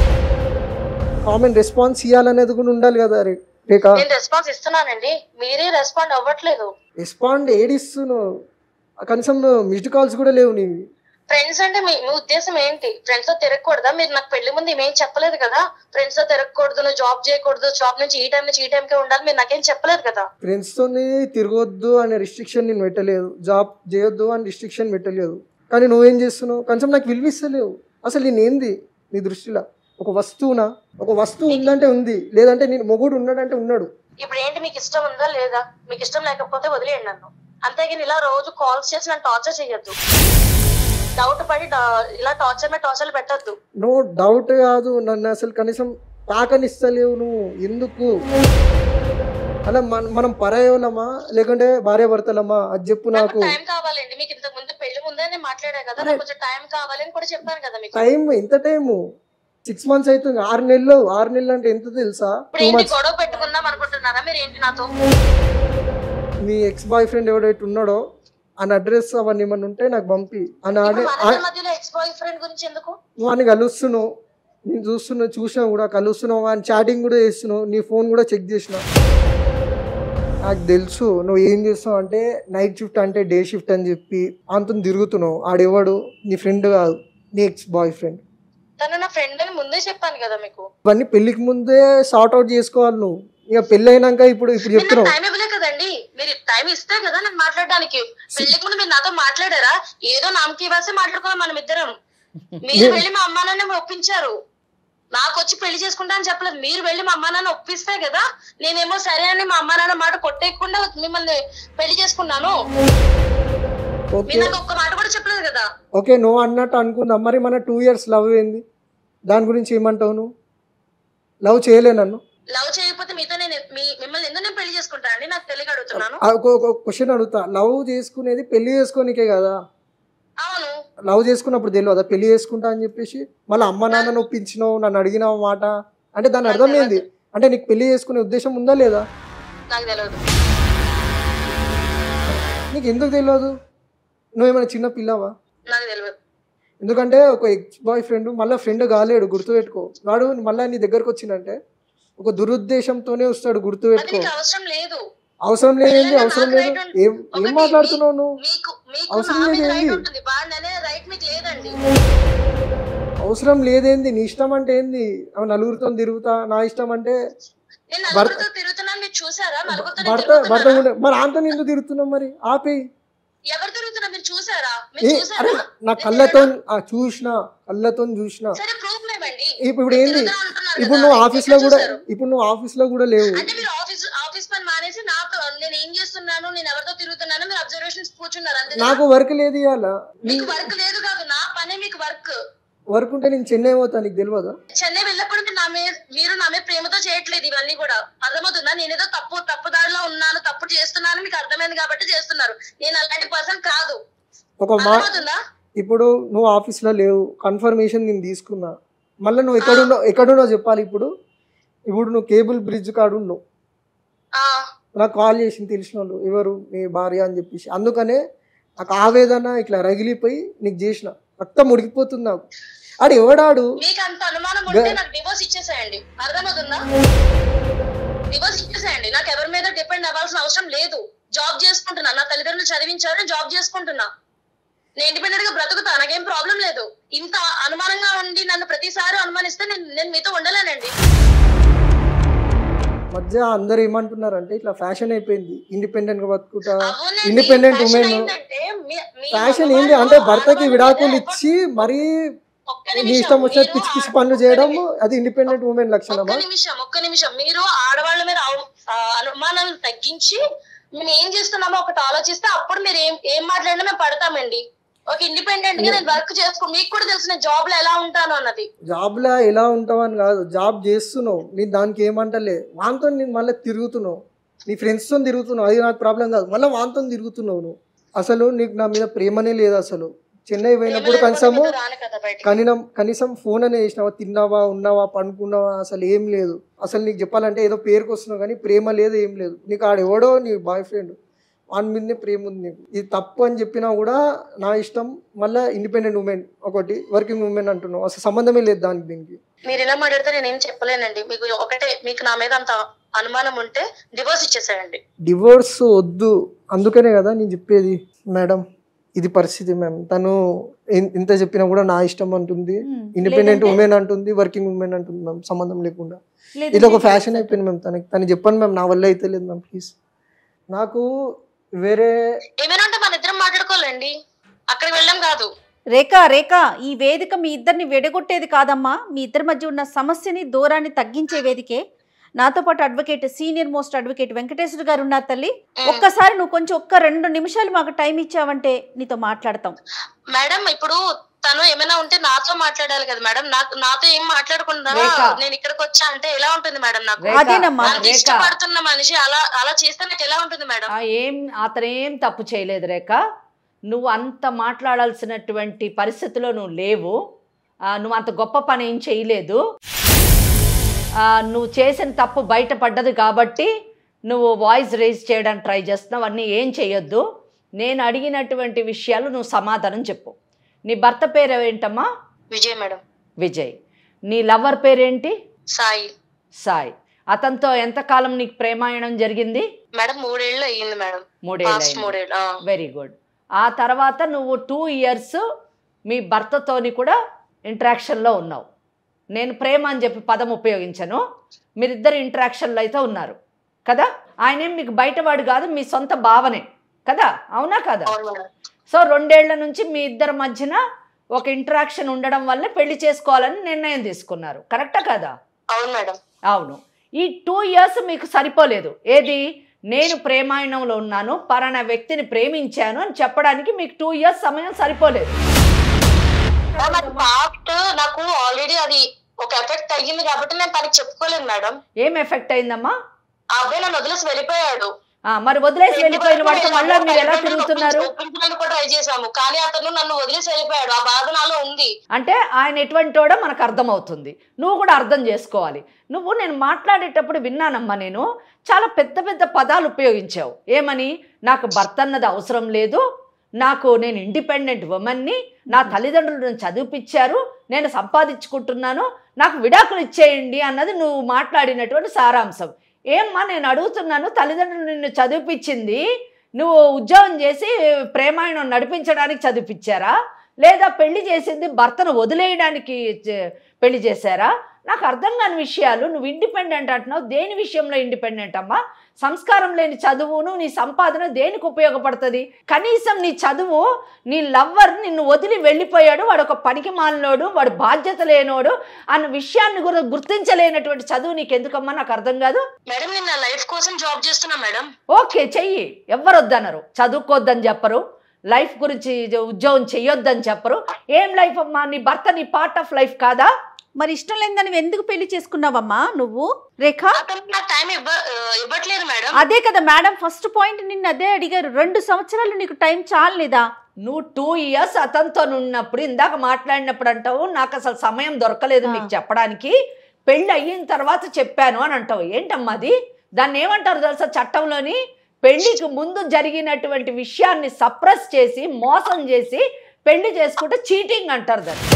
common response ఇవ్వాలనేది కూడా ఉండాలి కదా రే రేఖ నేను రెస్పాన్స్ ఇస్తున్నానండి మీరే రెస్పాండ్ అవ్వట్లేదు రెస్పాండ్ ఏడిస్తున్నావు కనీసం మిస్డ్ కాల్స్ కూడా లేవు నీవి ఫ్రెండ్స్ అంటే మీ మీ ఉద్దేశం ఏంటి ఫ్రెండ్స్ తో తిరగకూడదా మీరు నాకు పెళ్లి ముందు ఏమేం చెప్పలేదు కదా ఫ్రెండ్స్ తో తిరగకూడదు నువ్వు జాబ్ చేయకూడదు జాబ్ నుంచి ఈ టైం నుంచి ఈ టైంకే ఉండాలి మీరు నాకేం చెప్పలేదు కదా ఫ్రెండ్స్తోని తిరగొద్దు అనే రిస్ట్రిక్షన్ నేను పెట్టలేదు జాబ్ చేయొద్దు అని రిస్ట్రిక్షన్ పెట్టలేదు కానీ నువ్వేం చేస్తున్నావు కొంచెం నాకు విలువిస్తలేవు అసలు నేను ఏంది నీ దృష్టిలో ఒక వస్తువునా ఒక వస్తువు ఉందంటే ఉంది లేదంటే నేను మొగుడు ఉన్నాడంటే ఉన్నాడు ఇప్పుడు ఏంటి మీకు ఇష్టం ఉందా లేదా మీకు ఇష్టం లేకపోతే వదిలేయండి నన్ను అంతేగాని ఇలా రోజు కాల్స్ చేసి నన్ను టార్చర్ చేయొద్దు డౌట్ పడి డా- ఇలా టార్చర్ మీద టార్చర్ పెట్టద్దు నువ్వు డౌట్ కాదు నన్ను అసలు కనీసం తాకనిస్తలేవు నువ్వు ఎందుకు అలా మన మనం పరాయోలమా లేకుంటే భార్య భర్తలమా అది చెప్పు నాకు నాకు టైం కావాలండి మీకు ఇంతకు ముందు పెళ్లి ముందే నేను మాట్లాడా కదా నాకు కొంచెం టైం కావాలి అని కూడా చెప్పాను కదా మీకు టైం ఎంత టైము సిక్స్ మంత్స్ అవుతుంది ఆరు నెలలు ఆరు నెలలు అంటే ఎంత తెలుసా ఇప్పుడు టూ ఏంటి మంత్స్ గొడవ పెట్టుకుందాం అనుకుంటున్నారా మీరు ఏంటి నాతో మీ ఎక్స్ బాయ్ ఫ్రెండ్ ఎవడైతే ఉన్నాడో ఆయన అడ్రస్ అవన్నీ ఏమన్నా ఉంటే నాకు పంపి అని ఇప్పుడు ఆడే- మన ఇద్దరి మధ్యలో ఎక్స్ బాయ్ ఫ్రెండ్ గురించి ఎందుకు నువ్వు అని కలుస్తున్నావు నేను చూస్తున్నా చూసినా కూడా కలుస్తున్నావు అని చాటింగ్ కూడా చేస్తున్నావు నీ ఫోన్ కూడా చెక్ చేసిన నాకు తెలుసు నువ్వు ఏం చేస్తావు అంటే నైట్ షిఫ్ట్ అంటే డే షిఫ్ట్ అని చెప్పి అంత తిరుగుతున్నావు ఆడెవడు నీ ఫ్రెండ్ కాదు నీ ఎక్స్ బాయ్ ఫ్రెండ్ తను నా ఫ్రెండ్ అని ముందే చెప్పాను కదా మీకు ఇవన్నీ పెళ్ళికి ముందే సార్ట్ అవుట్ చేసుకోవాలి నువ్వు ఇక పెళ్ళి అయినాక ఇప్పుడు ఇప్పుడు మీరు నాకు చెప్తున్నావు టైం ఇవ్వలే కదండి మీరు టైం ఇస్తే కదా నాకు మాట్లాడడానికి పెళ్లికి ముందు మీరు నాతో మాట్లాడారా ఏదో నామకి వాసే మాట్లాడుకున్నాం మనం ఇద్దరం మీరు వెళ్ళి మా అమ్మా నాన్న ఒప్పించారు నాకు వచ్చి పెళ్లి చేసుకుంటా అని చెప్పలేదు మీరు వెళ్ళి మా అమ్మా నాన్న ఒప్పిస్తే కదా నేనేమో సరే అని మా అమ్మా నాన్న మాట కొట్టేయకుండా మిమ్మల్ని పెళ్లి చేసుకున్నాను ఓకే మీరు నాకు ఒక్క మాట కూడా చెప్పలేదు కదా ఓకే నువ్వు అన్నట్టు అనుకుందాం మరి మన టూ ఇయర్స్ లవ్ ఏంది దాని గురించి ఏమంటావు నువ్వు లవ్ చేయలే నన్ను లవ్ చేయకపోతే మీతో నేను మీ- మిమ్మల్ని ఎందుకు నేను పెళ్లి చేసుకుంటా అండి నాకు తెలియక అడుగుతున్నాను ఆ, ఒక క్వశ్చన్ అడుగుతా లవ్ చేసుకునేది పెళ్లి చేసుకోనికే కదా అవును లవ్ చేసుకున్నప్పుడు తెలియదా పెళ్లి చేసుకుంటా అని చెప్పేసి మళ్ళీ అమ్మ నాన్న ఒప్పించినావు నన్ను అడిగినావు మాట అంటే దాని అర్థం ఏంది అంటే నీకు పెళ్లి చేసుకునే ఉద్దేశం ఉందా లేదా నాకు తెలియదు నీకు ఎందుకు తెలియదు నువ్వేమైనా చిన్న పిల్లవా నాకు తెలియదు ఎందుకంటే ఒక ఎక్స్ బాయ్ ఫ్రెండ్ మళ్ళీ ఫ్రెండ్ కాలేడు గుర్తుపెట్టుకో వాడు మళ్ళీ నీ దగ్గరకు వచ్చిందంటే ఒక దురుద్దేశంతోనే వస్తాడు అది గుర్తుపెట్టుకో మీకు అవసరం లేదు అవసరం లేదేంటి పిల్లలు అవసరం నాకు లేదు right ఉంది. ఏం ఏం ఒకటి మాట్లాడుతున్నావు నువ్వు మీకు మీకు అవసరం నా మీద లేదు రైట్ ఏంది? ఉంటుంది వాడిని అనే రైట్ మీకు లేదండి అవసరం లేదేంది నీ ఇష్టం అంటే ఏంది అవి నలుగురితో తిరుగుతా నా ఇష్టం అంటే నేను భర్త- నలుగురితో తిరుగుతున్నాను మీరు చూసారా నలుగురితో నేను భర్త భర్త తిరుగుతున్నానా? ఉండే మరి ఆంతో ఎందుకు తిరుగుతున్నావు మరి ఆపేయి ఎవరు తిరుగుతున్నా మీరు చూసారా ఏ మీరు అరే చూసారా నా నేను కళ్ళతో తిరగడం- ఆ, చూసిన కళ్ళతో చూసిన సరే ప్రూఫ్ లేవండి ఇప్పుడు మీరు ఏంది తిరుగుతున్నా అంటున్నారు ఇప్పుడు కదా, నువ్వు ఆఫీస్ లో ఎక్కడ కూడా చూసారు? ఇప్పుడు నువ్వు ఆఫీస్ లో కూడా లేవు అంటే మీరు ఆఫీస్ ఆఫీస్ పని మానేసి నాతో నేను ఏం చేస్తున్నాను నేను ఎవరితో తిరుగుతున్నాను మీరు అబ్జర్వేషన్స్ కూర్చున్నారు అంతే నాకు వర్క్ లేదు ఇవాళ మీకు వర్క్ లేదు కాదు నా పనే మీకు వర్క్ వర్క్ ఉంటే నేను చెన్నై పోతా నీకు తెలియదా చెన్నై వెళ్ళినప్పుడు మీరు నా మీద మీరు నా మీద ప్రేమతో చేయట్లేదు ఇవన్నీ కూడా అర్థమవుతుందా నేనేదో తప్పు తప్పు దారిలో ఉన్నాను తప్పు చేస్తున్నాను మీకు అర్థమైంది కాబట్టి చేస్తున్నారు నేను అలాంటి పర్సన్ కాదు ఒక మా అర్థమవుతుందా ఇప్పుడు నువ్వు ఆఫీస్ లో లేవు కన్ఫర్మేషన్ నేను తీసుకున్నా మళ్ళీ నువ్వు ఎక్కడున్నావు ఎక్కడున్నావు చెప్పాలి ఇప్పుడు ఇప్పుడు నువ్వు కేబుల్ బ్రిడ్జ్ కాడు ఉన్నావు ఆ నాకు కాల్ చేసింది తెలిసిన వాళ్ళు ఎవరు నీ భార్య అని చెప్పేసి అందుకనే నాకు ఆవేదన ఇట్లా రగిలిపోయి నీకు చేసిన రక్తం ఉడికిపోతుంది నాకు ఆడు ఎవడాడు మీకు అంత అనుమానం ఉంటే నాకు డివోర్స్ ఇచ్చేసేయండి అర్థమవుతుందా డివోర్స్ ఇచ్చేసేయండి నాకు ఎవరి మీద డిపెండ్ అవ్వాల్సిన అవసరం లేదు జాబ్ చేసుకుంటున్నా నా తల్లిదండ్రులు చదివించారు నేను జాబ్ చేసుకుంటున్నా నేను ఇండిపెండెంట్ గా బ్రతుకుతా నాకేం ప్రాబ్లం లేదు ఇంత అనుమానంగా ఉండి నన్ను ప్రతిసారి అనుమానిస్తే నేను నేను మీతో ఉండలేనండి మధ్య అందరు ఏమంటున్నారంటే ఇట్లా ఫ్యాషన్ అయిపోయింది ఇండిపెండెంట్ గా బతుకుతా అవునండి, ఇండిపెండెంట్ fashion ఉమెన్ అయిందంటే మీ- మీ ఫ్యాషన్ మగవాళ్ళు ఏంటి అంటే భర్తకి ఆడవాళ్ళ విడాకులు మీద ఇచ్చి మరీ ఒక్క నీ నిమిషం, ఇష్టం వచ్చినట్టు మీరు పిచ్చి పిచ్చి ఆ- పనులు ఒక్క చేయడం నిమిషం. అది ఇండిపెండెంట్ ఉమెన్ ఒక్క లక్షణమా నిమిషం ఒక్క నిమిషం మీరు ఆడవాళ్ళ మీద అవ- ఆ, అనుమానాలు తగ్గించి మేము ఏం చేస్తున్నామో ఒకటి ఆలోచిస్తే అప్పుడు మీరు ఏం ఏం మాట్లాడినా మేము పడతామండి ఒక ఇండిపెండెంట్ గా నేను వర్క్ చేసుకో మీకు కూడా తెలుసు నేను జాబ్ లో ఎలా ఉంటాను అన్నది జాబ్ లో ఎలా ఉంటావు అని కాదు జాబ్ చేస్తున్నావు నేను దానికి ఏమంటలే వాంతో నేను మళ్ళీ తిరుగుతున్నావు నీ ఫ్రెండ్స్తో తిరుగుతున్నావు అది నాకు ప్రాబ్లం కాదు మళ్ళీ వాంతో తిరుగుతున్నావు నువ్వు అసలు నీకు నా మీద ప్రేమనే లేదు అసలు చెన్నై పోయినప్పుడు కనీసము మీతో రాను కదా బయటికి కనీసం కనీసం ఫోన్ అనే చేసినావా తిన్నావా ఉన్నావా పనుకున్నావా అసలు ఏం లేదు అసలు నీకు చెప్పాలంటే ఏదో పేరుకు వస్తున్నావు కానీ ప్రేమ లేదు ఏం లేదు నీకు ఆడెవడో నీ బాయ్ ఫ్రెండ్ వాని మీదనే ప్రేమ ఉంది నీకు ఇది తప్పు అని చెప్పినా కూడా నా ఇష్టం మళ్ళీ ఇండిపెండెంట్ ఉమెన్ ఒకటి వర్కింగ్ ఉమెన్ అంటున్నావు అసలు సంబంధమే లేదు దానికి దీనికి మీరు ఇలా మాట్లాడితే నేను ఏం చెప్పలేనండి మీకు ఒకటే మీకు నా మీద అంత అనుమానం ఉంటే డివోర్స్ ఇచ్చేసేయండి డివోర్స్ వద్దు అందుకనే కదా నేను చెప్పేది మేడం ఇది పరిస్థితి మ్యామ్ తను ఎన్- ఎంత చెప్పినా కూడా నా ఇష్టం అంటుంది Hmm. ఇండిపెండెంట్ లేదంటే- ఉమెన్ అంటుంది వర్కింగ్ ఉమెన్ అంటుంది మ్యామ్ సంబంధం లేకుండా లేదంటే ఇది ఒక ఫ్యాషన్ అయిపోయింది మ్యామ్ తనకి తను చెప్పండి మ్యామ్ నా వల్ల అయితే లేదు మ్యామ్ ప్లీజ్ నాకు వేరే ఏమైనా ఉంటే మన ఇద్దరం మాట్లాడుకోవాలండి అక్కడికి వెళ్ళడం కాదు రేఖ రేఖ ఈ వేదిక మీ ఇద్దరిని విడగొట్టేది కాదమ్మా మీ ఇద్దరి మధ్య ఉన్న సమస్యని దూరాన్ని తగ్గించే వేదికే నాతో పాటు advocate senior most advocate Venkateswara గారు ఉన్నారు తల్లి ఒక్కసారి నువ్వు కొంచెం ఒక్క రెండు నిమిషాలు మాకు టైం ఇచ్చావంటే నీతో మాట్లాడతాం మేడం ఇప్పుడు తను ఏమైనా ఉంటే నాతో మాట్లాడాలి కదా మేడం నాకు నాతో ఏం మాట్లాడకుండా రేఖ. నేను ఇక్కడికి వచ్చా అంటే ఎలా ఉంటుంది మేడం నాకు రేఖ, అదేనమ్మా. అంత రేఖ, ఇష్టపడుతున్న మనిషి అలా అలా చేస్తే నాకు ఎలా ఉంటుంది మేడం ఆ, ఏం అతను ఏం తప్పు చేయలేదు రేఖ నువ్వు అంత మాట్లాడాల్సినటువంటి పరిస్థితిలో నువ్వు లేవు ఆ, నువ్వు అంత గొప్ప పని ఏం చేయలేదు ఆ, నువ్వు చేసిన తప్పు బయటపడ్డది కాబట్టి నువ్వు వాయిస్ రేజ్ చేయడానికి ట్రై చేస్తున్నావు అన్నీ ఏం చేయొద్దు నేను అడిగినటువంటి విషయాలు నువ్వు సమాధానం చెప్పు నీ భర్త పేరు ఏంటమ్మా విజయ్ మేడం విజయ్ నీ లవ్వర్ పేరేంటి సాయి సాయి అతనితో ఎంతకాలం నీకు ప్రేమాయణం జరిగింది మేడం మూడేళ్ళు అయ్యింది మేడం పాస్ట్ మూడేళ్ళు మూడేళ్ళు ఆ. వెరీ గుడ్ ఆ తర్వాత నువ్వు టూ ఇయర్స్ మీ భర్తతోని కూడా ఇంటరాక్షన్లో ఉన్నావు నేను ప్రేమ అని చెప్పి పదం ఉపయోగించను మీరిద్దరు ఇంటరాక్షన్లో అయితే ఉన్నారు కదా ఆయన ఏం మీకు బయటవాడు కాదు మీ సొంత భావనే కదా అవునా కదా అవును మేడం సో రెండేళ్ల నుంచి మీ ఇద్దరి మధ్యన ఒక ఇంటరాక్షన్ ఉండడం వల్ల పెళ్లి చేసుకోవాలని నిర్ణయం తీసుకున్నారు కరెక్టా కదా అవును మేడం అవును ఈ టూ ఇయర్స్ మీకు సరిపోలేదు ఏది నేను ప్రేమాయణంలో ఉన్నాను పలానా వ్యక్తిని ప్రేమించాను అని చెప్పడానికి మీకు టూ ఇయర్స్ సమయం సరిపోలేదు మేడం అది పాస్ట్ నాకు ఆల్రెడీ అది ఒక ఎఫెక్ట్ అయ్యింది కాబట్టి నేను తనకి చెప్పుకోలేదు మేడం ఏం ఎఫెక్ట్ అయిందమ్మా ఆ అబ్బాయి నన్ను వదిలేసి వెళ్ళిపోయాడు ఆ, మరి వదిలేసి వెళ్ళిపోయిన వాడితో మళ్ళీ మీరు ఎలా తిరుగుతున్నారు ఒప్పించడానికి కూడా ట్రై చేశాము కానీ అతను నన్ను వదిలేసి వెళ్ళిపోయాడు ఆ బాధ నాలో ఉంది అంటే ఆయన ఎటువంటి వాడో మనకు అర్థమవుతుంది నువ్వు కూడా అర్థం చేసుకోవాలి నువ్వు నేను మాట్లాడేటప్పుడు విన్నానమ్మా నేను చాలా పెద్ద పెద్ద పదాలు ఉపయోగించావు ఏమని నాకు భర్త అన్నది అవసరం లేదు నాకు నేను ఇండిపెండెంట్ ఉమెన్ని నా తల్లిదండ్రులు నన్ను చదివిపించారు నేను సంపాదించుకుంటున్నాను నాకు విడాకులు ఇచ్చేయండి అన్నది నువ్వు మాట్లాడినటువంటి సారాంశం ఏమ్మా నేను అడుగుతున్నాను తల్లిదండ్రులు నిన్ను చదివిపించింది నువ్వు ఉద్యోగం చేసి ప్రేమాయణం నడిపించడానికి చదివిపించారా లేదా పెళ్లి చేసింది భర్తను వదిలేయడానికి చే- పెళ్లి చేశారా నాకు అర్థం కాని విషయాలు నువ్వు ఇండిపెండెంట్ అంటున్నావు దేని విషయంలో ఇండిపెండెంట్ అమ్మా సంస్కారం లేని చదువును నీ సంపాదన దేనికి ఉపయోగపడుతుంది కనీసం నీ చదువు నీ లవ్వర్ నిన్ను వదిలి వెళ్ళిపోయాడు వాడు ఒక పనికి మాలినోడు వాడు బాధ్యత లేనోడు అన్న విషయాన్ని కూడా గుర్తించలేనటువంటి చదువు నీకు ఎందుకమ్మా నాకు అర్థం కాదు మేడం నేను నా లైఫ్ కోసం జాబ్ చేస్తున్నా మేడం ఓకే చెయ్యి ఎవ్వరు వద్దన్నారు చదువుకోవద్దని చెప్పరు లైఫ్ గురించి ఉద్యోగం చెయ్యొద్దని చెప్పరు ఏం లైఫ్ అమ్మా నీ భర్త నీ పార్ట్ ఆఫ్ లైఫ్ కాదా మరి ఇష్టం లేదని నువ్వు ఎందుకు పెళ్లి చేసుకున్నావమ్మా నువ్వు రేఖ అతను నాకు టైం ఇవ్వ ఆ, ఇవ్వట్లేదు మేడం అదే కదా మేడం ఫస్ట్ పాయింట్ నిన్ను అదే అడిగారు రెండు సంవత్సరాలు నీకు టైం చాలలేదా నువ్వు టూ ఇయర్స్ అతనితో ఉన్నప్పుడు ఇందాక మాట్లాడినప్పుడు అంటావు నాకు అసలు సమయం దొరకలేదు మీకు చెప్పడానికి పెళ్ళి అయిన తర్వాత చెప్పాను అని అంటావు ఏంటమ్మా అది దాన్ని ఏమంటారు తెలుసా చట్టంలోని పెళ్లికి ముందు జరిగినటువంటి విషయాన్ని సప్రెస్ చేసి మోసం చేసి పెళ్లి చేసుకుంటే చీటింగ్ అంటారు దాన్ని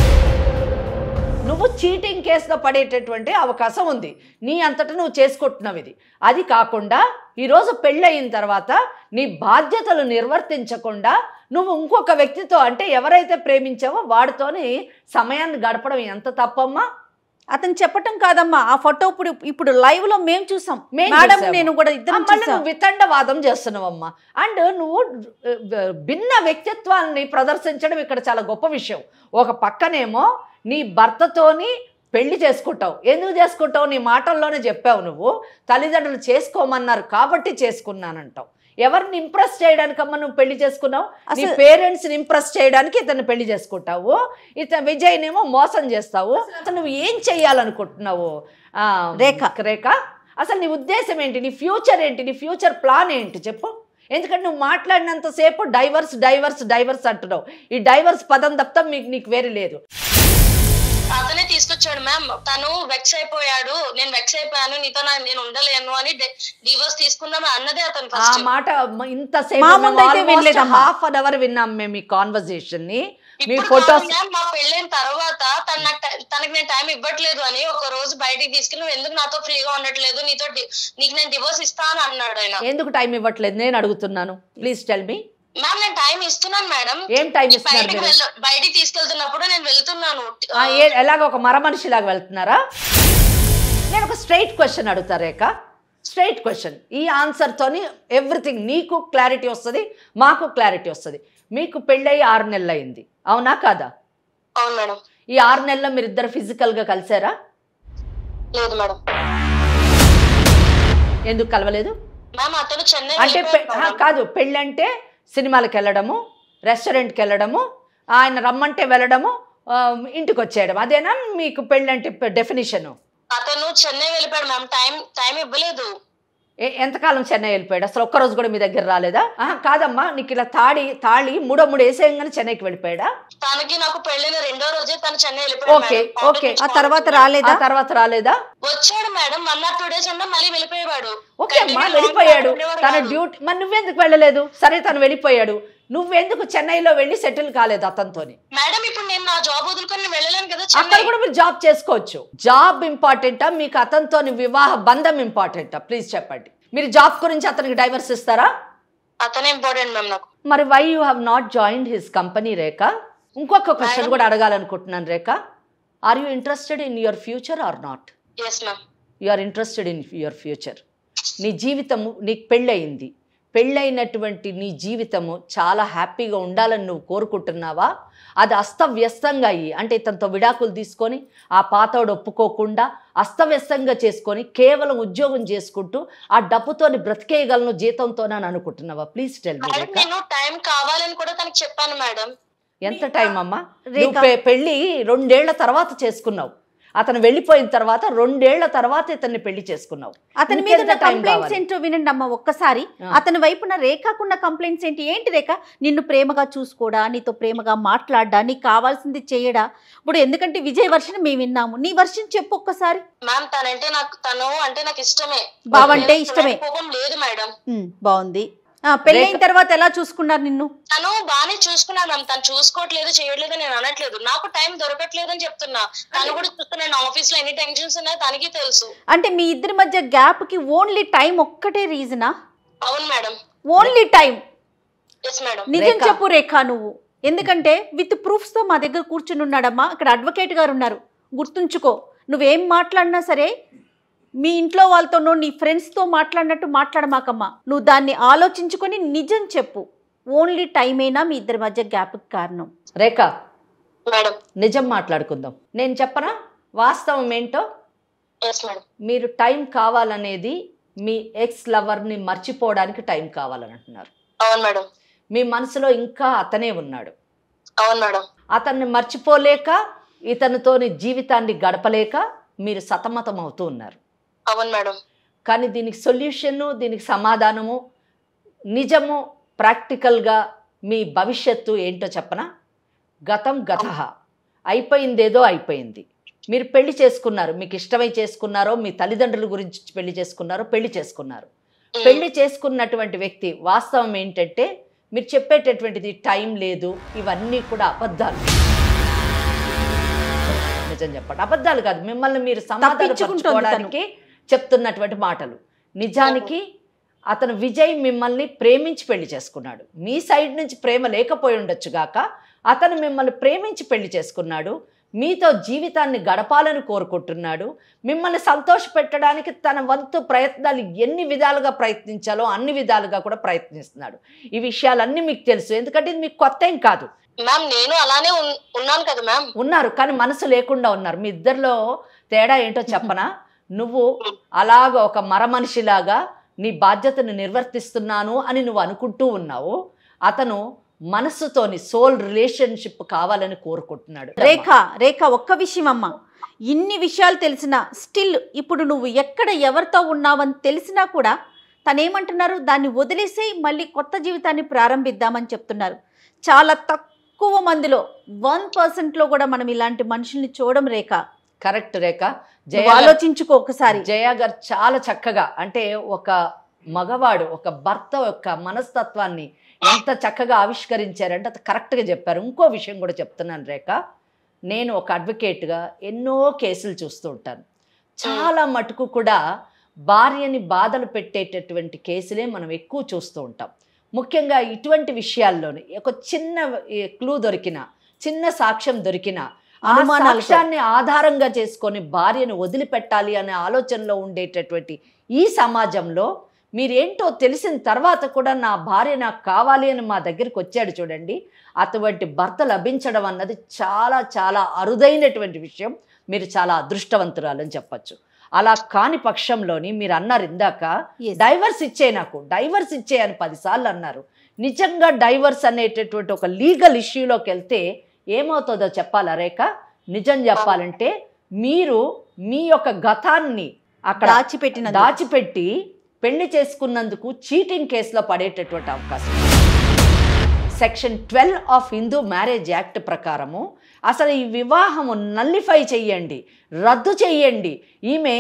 నువ్వు చీటింగ్ కేసులో పడేటటువంటి అవకాశం ఉంది నీ అంతటా నువ్వు చేసుకుంటున్నావు ఇది అది కాకుండా ఈరోజు పెళ్ళయిన తర్వాత నీ బాధ్యతలు నిర్వర్తించకుండా నువ్వు ఇంకొక వ్యక్తితో అంటే ఎవరైతే ప్రేమించావో వాడితోని సమయాన్ని గడపడం ఎంత తప్పమ్మా అతను చెప్పటం కాదమ్మా ఆ ఫోటో ఇప్పుడు ఇప్పుడు లైవ్ లో మేము చూసాం మేం మేడం చూసాము. నేను కూడా ఇద్దరం ఆ, మళ్ళీ చూసాం నువ్వు వితండవాదం చేస్తున్నావమ్మా అండ్ నువ్వు ఆ, భిన్న వ్యక్తిత్వాన్ని ప్రదర్శించడం ఇక్కడ చాలా గొప్ప విషయం ఒక పక్కనేమో నీ భర్తతోని పెళ్లి చేసుకుంటావు ఎందుకు చేసుకుంటావు నీ మాటల్లోనే చెప్పావు నువ్వు తల్లిదండ్రులు చేసుకోమన్నారు కాబట్టి చేసుకున్నానంటావు ఎవరిని ఇంప్రెస్ చేయడానికమ్మా నువ్వు పెళ్లి చేసుకున్నావు నీ అసలు- పేరెంట్స్ ని ఇంప్రెస్ చేయడానికి ఇతన్ని పెళ్లి చేసుకుంటావు ఇతను విజయ్నేమో మోసం చేస్తావు అసలు నువ్వు ఏం చేయాలనుకుంటున్నావు ఆ, రేఖ. రేఖ అసలు నీ ఉద్దేశం ఏంటి నీ ఫ్యూచర్ ఏంటి నీ ఫ్యూచర్ ప్లాన్ ఏంటి చెప్పు ఎందుకంటే నువ్వు మాట్లాడినంతసేపు డైవర్స్ డైవర్స్ డైవర్స్ అంటున్నావు ఈ డైవర్స్ పదం తప్ప మీకు నీకు వేరే లేదు అతనే తీసుకొచ్చాడు మ్యామ్ తను వెక్స్ అయిపోయాడు నేను వెక్స్ అయిపోయాను నీతో నా- నేను ఉండలేను అని డివోర్స్ తీసుకుందాం అన్నదే అతను ఆ ఫస్ట్ మాట మ- ఇంతసేపు మా ముందు అయితే వినలేదమ్మా. హాఫ్ అన్ అవర్ విన్నాం మేము ఈ కాన్వర్జేషన్ ని మీ ఇప్పుడు ఫొటోస్ కాదు మ్యామ్, మా పెళ్ళైన తర్వాత తన నాకు టై- తనకి నేను టైం ఇవ్వట్లేదు అని ఒక రోజు బయటికి తీసుకెళ్ళి నువ్వు ఎందుకు నాతో ఫ్రీగా ఉండట్లేదు నీతో డి- నీకు నేను డివోర్స్ ఇస్తాను అన్నాడు ఆయన ఎందుకు టైం ఇవ్వట్లేదు నేను అడుగుతున్నాను ప్లీజ్ టెల్ మీ మ్యామ్ నేను టైం ఇస్తున్నాను మేడం ఏం టైం ఇస్తున్నారు బయటికి మీరు వెళ్ళ బయటికి తీసుకెళ్తున్నప్పుడు నేను వెళ్తున్నాను ఆ, ఏ- ఎలాగ ఒక మర మనిషిలాగా వెళ్తున్నారా నేను ఒక స్ట్రైట్ క్వశ్చన్ అడుగుతా రేఖ స్ట్రైట్ క్వశ్చన్ ఈ ఆన్సర్తోని ఎవ్రీథింగ్ నీకు క్లారిటీ వస్తుంది మాకు క్లారిటీ వస్తుంది మీకు పెళ్ళయి ఆరు నెలలు అయింది అవునా కాదా అవును మేడం ఈ ఆరు నెలల్లో మీరు ఇద్దరు ఫిజికల్గా కలిసారా లేదు మేడం ఎందుకు కలవలేదు మ్యామ్ అతను చెన్నై అంటే పె- వెళ్ళిపోయాడు ఆ, మేడం. కాదు పెళ్ళంటే సినిమాలకు వెళ్ళడము రెస్టారెంట్కి వెళ్ళడము ఆయన రమ్మంటే వెళ్ళడము ఆ, ఇంటికి వచ్చేయడం అదేనా మీకు పెళ్ళంటే డెఫినేషను అతను చెన్నై వెళ్ళిపోయాడు మ్యామ్ టైం టైం ఇవ్వలేదు ఏ- ఎంతకాలం చెన్నై వెళ్ళిపోయాడు అసలు ఒక్కరోజు కూడా మీ దగ్గర రాలేదా ఆహా, కాదమ్మా నీకు ఇలా తాడి తాళి మూడో మూడు వేసేయంగానే చెన్నైకి వెళ్ళిపోయాడా తనకి నాకు పెళ్ళైన రెండో రోజే తను చెన్నై వెళ్ళిపోయాడు ఓకే, మేడం. Auto okay. నుంచి ఆ కాల్ తర్వాత వచ్చింది. ఆ రాలేదా తర్వాత రాలేదా వచ్చాడు madam one or two days ఉన్నా మళ్ళీ వెళ్ళిపోయేవాడు ఓకే అమ్మా Continue వెళ్ళిపోయాడు long ఉండేవాడు తన కాదు. డ్యూటీ మరి నువ్వెందుకు వెళ్ళలేదు సరే తను వెళ్ళిపోయాడు నువ్వెందుకు చెన్నైలో వెళ్ళి సెటిల్ కాలేదు అతనితోని మేడం ఇప్పుడు నేను నా జాబ్ వదులుకొని నేను వెళ్ళలేను కదా అక్కడ చెన్నై కూడా మీరు జాబ్ చేసుకోవచ్చు జాబ్ ఇంపార్టెంటా మీకు అతనితోని వివాహ బంధం ఇంపార్టెంటా ప్లీజ్ చెప్పండి మీరు జాబ్ గురించి అతనికి డైవర్స్ ఇస్తారా అతనే ఇంపార్టెంట్ మ్యామ్ నాకు మరి why you have not joined his company Rekha ఇంకొక క్వశ్చన్ Madam. కూడా అడగాలనుకుంటున్నాను Rekha are you interested in your future or not yes ma'am you are interested in your future నీ జీవితము నీకు పెళ్ళయింది పెళ్ళైనటువంటి నీ జీవితము చాలా హ్యాపీగా ఉండాలని నువ్వు కోరుకుంటున్నావా అది అస్తవ్యస్తంగా అయ్యి అంటే ఇతనితో విడాకులు తీసుకొని ఆ పాతోడు ఒప్పుకోకుండా అస్తవ్యస్తంగా చేసుకొని కేవలం ఉద్యోగం చేసుకుంటూ ఆ డబ్బుతోని బ్రతికేయగలను జీతంతోనని అనుకుంటున్నావా ప్లీజ్ టెల్ మీ మేడం నేను టైం కావాలని కూడా తనకి చెప్పాను మేడం ఎంత టైం అమ్మా రేఖ. నువ్వు పె- పెళ్ళి రెండేళ్ల తర్వాత చేసుకున్నావు అతను వెళ్ళిపోయిన తర్వాత రెండేళ్ల తర్వాత ఇతన్ని పెళ్లి చేసుకున్నావు అతని మీద ఇంకెంత టైం కంప్లైంట్స్ కావాలి? ఏంటో వినండి అమ్మ ఒక్కసారి ఆ. అతని వైపున రేఖకున్న కంప్లైంట్స్ ఏంటి ఏంటి రేఖ నిన్ను ప్రేమగా చూసుకోడా నీతో ప్రేమగా మాట్లాడా నీకు కావాల్సింది చేయడా ఇప్పుడు ఎందుకంటే విజయ్ వర్షన్ మేము విన్నాము నీ వర్షన్ చెప్పు ఒక్కసారి మ్యామ్ తనంటే నాకు తను అంటే నాకు ఇష్టమే బావంటే నేను ఇష్టమే. కోపం లేదు మేడం ఉమ్, బాగుంది ఆ, పెళ్ళైన రేఖ- తర్వాత ఎలా చూసుకున్నారు నిన్ను తను బానే చూసుకున్నాను మ్యామ్ తను చూసుకోవట్లేదు చేయట్లేదు నేను అనట్లేదు నాకు టైం దొరకట్లేదు అని చెప్తున్నా తను కూడా చూస్తున్నాను ఆఫీస్ లో ఎన్ని టెన్షన్స్ ఉన్నాయో తనకి తెలుసు అంటే మీ ఇద్దరి మధ్య గ్యాప్ కి ఓన్లీ టైం ఒక్కటే రీజనా అవును madam only time yes madam నిజం రేఖ. చెప్పు రేఖ నువ్వు ఎందుకంటే విత్ ప్రూఫ్స్ తో మా దగ్గర కూర్చుని ఉన్నాడమ్మా ఇక్కడ అడ్వకేట్ గారు ఉన్నారు గుర్తుంచుకో నువ్వేం మాట్లాడినా సరే మీ ఇంట్లో వాళ్ళతోనో నీ ఫ్రెండ్స్తో మాట్లాడినట్టు మాట్లాడమాకమ్మా నువ్వు దాన్ని ఆలోచించుకొని నిజం చెప్పు ఓన్లీ టైమేనా మీ ఇద్దరి మధ్య గ్యాప్కి కారణం రేఖ మేడం నిజం మాట్లాడుకుందాం నేను చెప్పనా వాస్తవం ఏంటో ఎస్ మేడం మీరు టైం కావాలనేది మీ ఎక్స్ లవర్ని మర్చిపోవడానికి టైం కావాలని అంటున్నారు అవును మేడం మీ మనసులో ఇంకా అతనే ఉన్నాడు అవును మేడం అతన్ని మర్చిపోలేక ఇతనితోని జీవితాన్ని గడపలేక మీరు సతమతం అవుతూ ఉన్నారు అవును మేడం కానీ దీనికి సొల్యూషను దీనికి సమాధానము నిజము ప్రాక్టికల్గా మీ భవిష్యత్తు ఏంటో చెప్పనా గతం గత అయిపోయిందేదో అయిపోయింది మీరు పెళ్లి చేసుకున్నారు మీకు ఇష్టమై చేసుకున్నారో మీ తల్లిదండ్రుల గురించి పెళ్లి చేసుకున్నారో పెళ్లి చేసుకున్నారు ఉమ్. పెళ్లి చేసుకున్నటువంటి వ్యక్తి వాస్తవం ఏంటంటే మీరు చెప్పేటటువంటిది టైం లేదు ఇవన్నీ కూడా అబద్ధాలు నిజం చెప్పండి అబద్ధాలు కాదు మిమ్మల్ని మీరు తప్పించుకుంటోంది సమాధానపరచుకోవడానికి చెప్తున్నటువంటి మాటలు నిజానికి అతను విజయ్ మిమ్మల్ని ప్రేమించి పెళ్లి చేసుకున్నాడు మీ సైడ్ నుంచి ప్రేమ లేకపోయి ఉండొచ్చు గాక అతను మిమ్మల్ని ప్రేమించి పెళ్లి చేసుకున్నాడు మీతో జీవితాన్ని గడపాలని కోరుకుంటున్నాడు మిమ్మల్ని సంతోష పెట్టడానికి తన వంతు ప్రయత్నాలు ఎన్ని విధాలుగా ప్రయత్నించాలో అన్ని విధాలుగా కూడా ప్రయత్నిస్తున్నాడు ఈ విషయాలన్నీ మీకు తెలుసు ఎందుకంటే ఇది మీకు కొత్త ఏం కాదు మ్యామ్ నేను అలానే ఉన్- ఉన్నాను కదా మ్యామ్ ఉన్నారు కానీ మనసు లేకుండా ఉన్నారు మీ ఇద్దరిలో తేడా ఏంటో చెప్పనా నువ్వు అలాగ ఒక మర మనిషిలాగా నీ బాధ్యతను నిర్వర్తిస్తున్నాను అని నువ్వు అనుకుంటూ ఉన్నావు అతను మనసుతోని సోల్ రిలేషన్షిప్ కావాలని కోరుకుంటున్నాడు రేఖ రేఖ ఒక్క విషయం అమ్మ ఇన్ని విషయాలు తెలిసినా స్టిల్ ఇప్పుడు నువ్వు ఎక్కడ ఎవరితో ఉన్నావని తెలిసినా కూడా తనేమంటున్నారు దాన్ని వదిలేసి మళ్ళీ కొత్త జీవితాన్ని ప్రారంభిద్దామని చెప్తున్నారు చాలా తక్కువ మందిలో వన్ పర్సెంట్లో కూడా మనం ఇలాంటి మనుషుల్ని చూడడం రేఖ కరెక్ట్ రేఖ నువ్వు జయ గారు- ఆలోచించుకో ఒకసారి జయ గారు చాలా చక్కగా అంటే ఒక మగవాడు ఒక భర్త యొక్క మనస్తత్వాన్ని ఎంత చక్కగా ఆవిష్కరించారంటే అది కరెక్ట్గా చెప్పారు ఇంకో విషయం కూడా చెప్తున్నాను రేఖ నేను ఒక అడ్వకేట్గా ఎన్నో కేసులు చూస్తూ ఉంటాను చాలా మటుకు కూడా భార్యని బాధలు పెట్టేటటువంటి కేసులే మనం ఎక్కువ చూస్తూ ఉంటాం ముఖ్యంగా ఇటువంటి విషయాల్లోని ఒక చిన్న క్లూ దొరికిన చిన్న సాక్ష్యం దొరికిన ఆ అనుమానాలతో. సాక్ష్యాన్ని ఆధారంగా చేసుకొని భార్యను వదిలిపెట్టాలి అనే ఆలోచనలో ఉండేటటువంటి ఈ సమాజంలో మీరేంటో తెలిసిన తర్వాత కూడా నా భార్య నాకు కావాలి అని మా దగ్గరికి వచ్చాడు చూడండి అటువంటి భర్త లభించడం అన్నది చాలా చాలా అరుదైనటువంటి విషయం మీరు చాలా అదృష్టవంతురాలని చెప్పచ్చు అలా కాని పక్షంలోని మీరు అన్నారు ఇందాక Yes. డైవర్స్ ఇచ్చే నాకు డైవర్స్ ఇచ్చే అని పదిసార్లు అన్నారు నిజంగా డైవర్స్ అనేటటువంటి ఒక లీగల్ ఇష్యూలోకి వెళ్తే ఏమవుతుందో చెప్పాలా రేఖ నిజం చెప్పాలంటే మీరు మీ యొక్క గతాన్ని అక్కడ దాచిపెట్టిన దాచిపెట్టి పెళ్లి చేసుకున్నందుకు చీటింగ్ కేసులో పడేటటువంటి అవకాశం section twelve of Hindu marriage act ప్రకారము అసలు ఈ వివాహము నల్లిఫై చెయ్యండి రద్దు చెయ్యండి ఈమె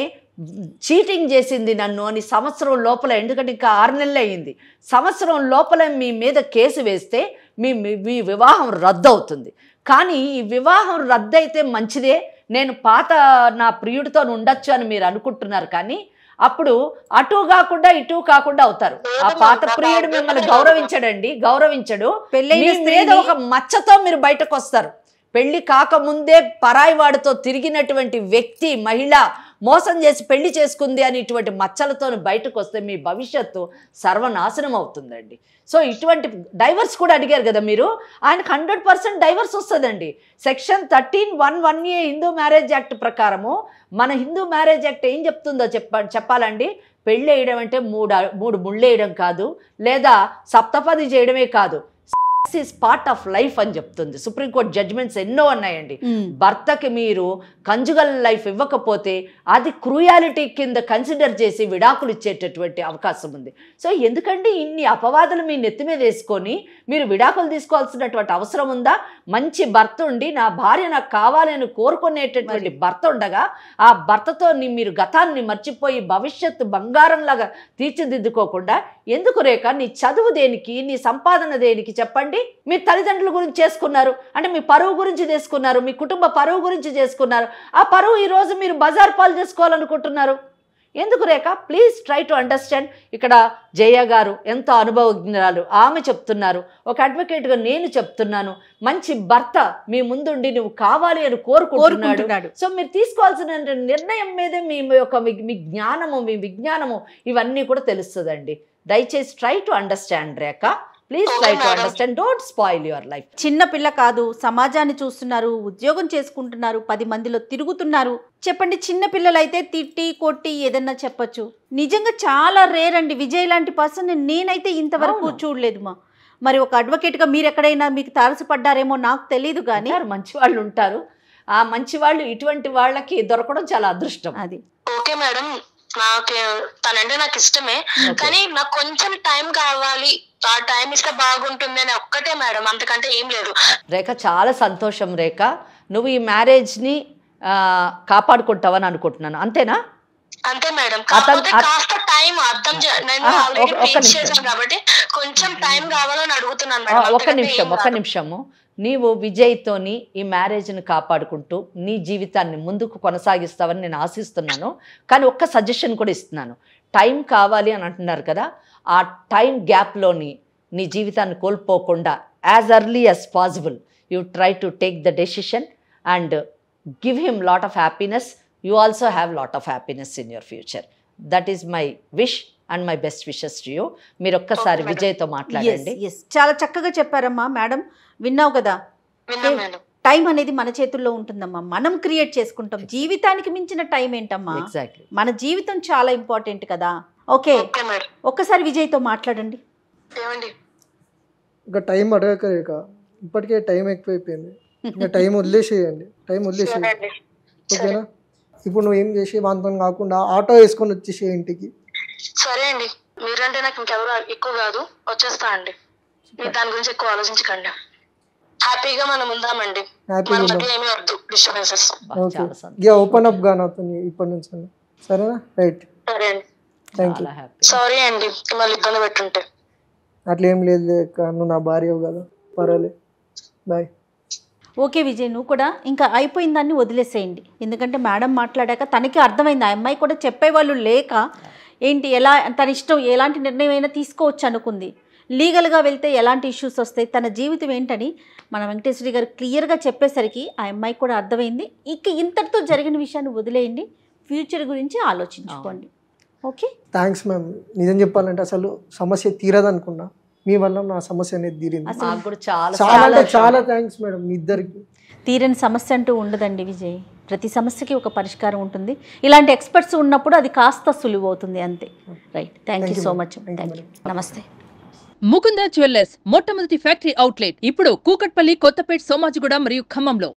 చీటింగ్ చేసింది నన్ను అని సంవత్సరం లోపల ఎందుకంటే ఇంకా ఆరు నెలలు అయ్యింది సంవత్సరం లోపల మీ మీద కేసు వేస్తే మీ మీ- మీ వివాహం రద్దు అవుతుంది కానీ ఈ వివాహం రద్దు అయితే మంచిదే నేను పాత నా ప్రియుడితో ఉండొచ్చు అని మీరు అనుకుంటున్నారు కానీ అప్పుడు అటు కాకుండా ఇటు కాకుండా అవుతారు ఆ పాత ప్రియుడు మిమ్మల్ని గౌరవించడండి గౌరవించడు పెళ్ళైన మీ మీద స్త్రీని ఒక మచ్చతో మీరు బయటకు వస్తారు పెళ్లి కాకముందే పరాయి వాడితో తిరిగినటువంటి వ్యక్తి మహిళ మోసం చేసి పెళ్లి చేసుకుంది అని ఇటువంటి మచ్చలతో బయటకు వస్తే మీ భవిష్యత్తు సర్వనాశనం అవుతుందండి సో ఇటువంటి డైవర్స్ కూడా అడిగారు కదా మీరు ఆయనకు హండ్రెడ్ పర్సెంట్ డైవర్స్ వస్తుందండి section thirteen one one A Hindu marriage act ప్రకారము మన హిందూ మ్యారేజ్ యాక్ట్ ఏం చెప్తుందో చెప్ప చెప్పాలండి పెళ్ళి వేయడం అంటే మూడు మూడు ముళ్ళేయడం కాదు లేదా సప్తపది చేయడమే కాదు ఇస్ పార్ట్ ఆఫ్ లైఫ్ అని చెప్తుంది సుప్రీంకోర్టు జడ్జిమెంట్స్ ఎన్నో ఉన్నాయండి ఉమ్. భర్తకి మీరు కంజుగల్ లైఫ్ ఇవ్వకపోతే అది క్రూయాలిటీ కింద కన్సిడర్ చేసి విడాకులు ఇచ్చేటటువంటి అవకాశం ఉంది సో ఎందుకంటే ఇన్ని అపవాదులు మీ నెత్తి మీద వేసుకొని మీరు విడాకులు తీసుకోవాల్సినటువంటి అవసరం ఉందా మంచి భర్త ఉండి నా భార్య నాకు కావాలి అని కోరుకునేటటువంటి భర్త ఉండగా ఆ భర్తతో ని- మీరు గతాన్ని మర్చిపోయి భవిష్యత్తు బంగారంలాగా తీర్చిదిద్దుకోకుండా ఎందుకు రేఖ నీ చదువు దేనికి నీ సంపాదన దేనికి చెప్పండి మీ తల్లిదండ్రుల గురించి చేసుకున్నారు అంటే మీ పరువు గురించి చేసుకున్నారు మీ కుటుంబ పరువు గురించి చేసుకున్నారు ఆ పరువు ఈ రోజు మీరు బజార్ పాలు చేసుకోవాలనుకుంటున్నారు ఎందుకు Rekha please try to understand ఇక్కడ జయ గారు ఎంతో అనుభవజ్ఞరాలు ఆమె చెప్తున్నారు ఒక అడ్వకేట్గా నేను చెప్తున్నాను మంచి భర్త మీ ముందుండి నువ్వు కావాలి అని కోరుకుంటున్నాడు కోరుకుంటున్నాడు సో మీరు తీసుకోవాల్సిన నిర్ణయం మీదే మీ యొక్క మీ మీ జ్ఞానము మీ విజ్ఞానము ఇవన్నీ కూడా తెలుస్తుందండి దయచేసి try to understand Rekha please Okay, try to madam. Understand don't spoil your life చిన్న పిల్ల కాదు సమాజాన్ని చూస్తున్నారు ఉద్యోగం చేసుకుంటున్నారు పది మందిలో తిరుగుతున్నారు చెప్పండి చిన్న పిల్లలైతే తిట్టి కొట్టి ఏదన్నా చెప్పొచ్చు నిజంగా చాలా రేర్ అండి విజయ్ లాంటి పర్సన్ నేనైతే ఇంతవరకు అవును. చూడలేదు మా మరి ఒక అడ్వకేట్గా మీరు ఎక్కడైనా మీకు తారసపడ్డారేమో నాకు తెలియదు కానీ ఉంటారు మంచి వాళ్ళు ఉంటారు ఆ మంచి వాళ్ళు ఇటువంటి వాళ్ళకి దొరకడం చాలా అదృష్టం అది ఓకే మేడం నాకు తనంటే నాకు ఇష్టమే Okay. కానీ నాకు కొంచెం టైం కావాలి ఆ టైం ఇస్తే బాగుంటుంది అని ఒక్కటే మేడం అంతకంటే ఏం లేదు రేఖ చాలా సంతోషం రేఖ నువ్వు ఈ మ్యారేజ్ని కాపాడుకుంటావని అనుకుంటున్నాను అంతేనా అంతే మేడం అతను- కాకపోతే అత- కాస్త టైం అర్థం చే- నేను ఆ, ఆల్రెడీ ఒక- ఒక్క ఫేస్ నిమిషం. చేశాను కాబట్టి కొంచెం టైం కావాలని అడుగుతున్నాను ఆ, మేడం ఒక్క అంతకంటే నిమిషం ఏం ఒక్క కాదు. నిమిషము నీవు విజయ్తోని ఈ మ్యారేజ్ని కాపాడుకుంటూ నీ జీవితాన్ని ముందుకు కొనసాగిస్తావని నేను ఆశిస్తున్నాను కానీ ఒక్క సజెషన్ కూడా ఇస్తున్నాను టైం కావాలి అని అంటున్నారు కదా ఆ టైం గ్యాప్లోని నీ జీవితాన్ని కోల్పోకుండా as early as possible you try to take the decision and give him lot of happiness you also have lot of happiness in your future that is my wish and my best wishes to you మీరు ఒక్కసారి Okay, madam. విజయ్తో yes మాట్లాడండి yes చాలా చక్కగా చెప్పారమ్మా madam విన్నావు కదా విన్నా madam time అనేది మన చేతుల్లో ఉంటుందమ్మా మనం క్రియేట్ చేసుకుంటాం జీవితానికి మించిన టైం ఏంటమ్మా ఎగ్జాక్ట్లీ మన జీవితం చాలా ఇంపార్టెంట్ కదా ఓకే ఓకే మేడం ఒక్కసారి విజయ్తో మాట్లాడండి ఏమండి ఇంకా టైం అడగక ఇక ఇప్పటికే టైం ఎక్కువైపోయింది ఇంకా టైం వదిలేసేయండి టైం సరే వదిలేసేయండి అండి సరే ఓకేనా ఇప్పుడు నువ్వు ఏం చేసి వాంతో కాకుండా ఆటో వేసుకొని వచ్చేసే ఇంటికి సరే అండి మీరంటే నాకు ఇంకెవరు ఎక్కువ కాదు వచ్చేస్తా అండి మీరు దాని గురించి ఎక్కువ ఆలోచించకండి హ్యాపీగా మనం ఉందామండి హ్యాపీగా మన ఉందాం మధ్య ఏమీ వద్దు డిస్టర్బెన్సెస్ ఓకే చాలా సంతోషం ఇక ఓపెన్ అప్ గా నాతో ఇప్పటి నుంచి సరేనా రైట్ సరే అండి థ్యాంక్ యూ చాలా హ్యాపీ సారీ అండి మిమ్మల్ని ఇబ్బంది పెట్టుంటే అట్లా ఏం లేదు లేక నువ్వు నా భార్య కదా పర్వాలేదు బాయ్ ఓకే విజయ్ నువ్వు కూడా ఇంకా అయిపోయిందాన్ని వదిలేసేయండి ఎందుకంటే మేడం మాట్లాడాక తనకి అర్థమైంది ఆ అమ్మాయి కూడా చెప్పేవాళ్ళు లేక ఏంటి ఎలా తన ఇష్టం ఎలాంటి నిర్ణయం అయినా తీసుకోవచ్చు అనుకుంది లీగల్గా వెళ్తే ఎలాంటి ఇష్యూస్ వస్తాయి తన జీవితం ఏంటని మన వెంకటేశ్వరి గారు క్లియర్గా చెప్పేసరికి ఆ అమ్మాయి కూడా అర్థమైంది ఇక ఇంతటితో జరిగిన విషయాన్ని వదిలేయండి ఫ్యూచర్ గురించి ఆలోచించుకోండి ఓకే థ్యాంక్స్ మ్యామ్ నిజం చెప్పాలంటే అసలు సమస్య తీరదనుకున్నా మీ వల్ల నా సమస్య అనేది తీరింది అసలు మాకు కూడా చాలా చాలా అంటే సంతోషం. చాలా థ్యాంక్స్ మేడం మీ ఇద్దరికి తీరని సమస్య అంటూ ఉండదండి విజయ్ ప్రతి సమస్యకి ఒక పరిష్కారం ఉంటుంది ఇలాంటి ఎక్స్పర్ట్స్ ఉన్నప్పుడు అది కాస్త సులువు అవుతుంది అంతే right thank you Thank you, so madam. Much Thank you, thank you namaste Mukunda jewellers మొట్టమొదటి ఫ్యాక్టరీ అవుట్లెట్ ఇప్పుడు కూకట్పల్లి కొత్తపేట్ సోమాజిగూడ మరియు ఖమ్మంలో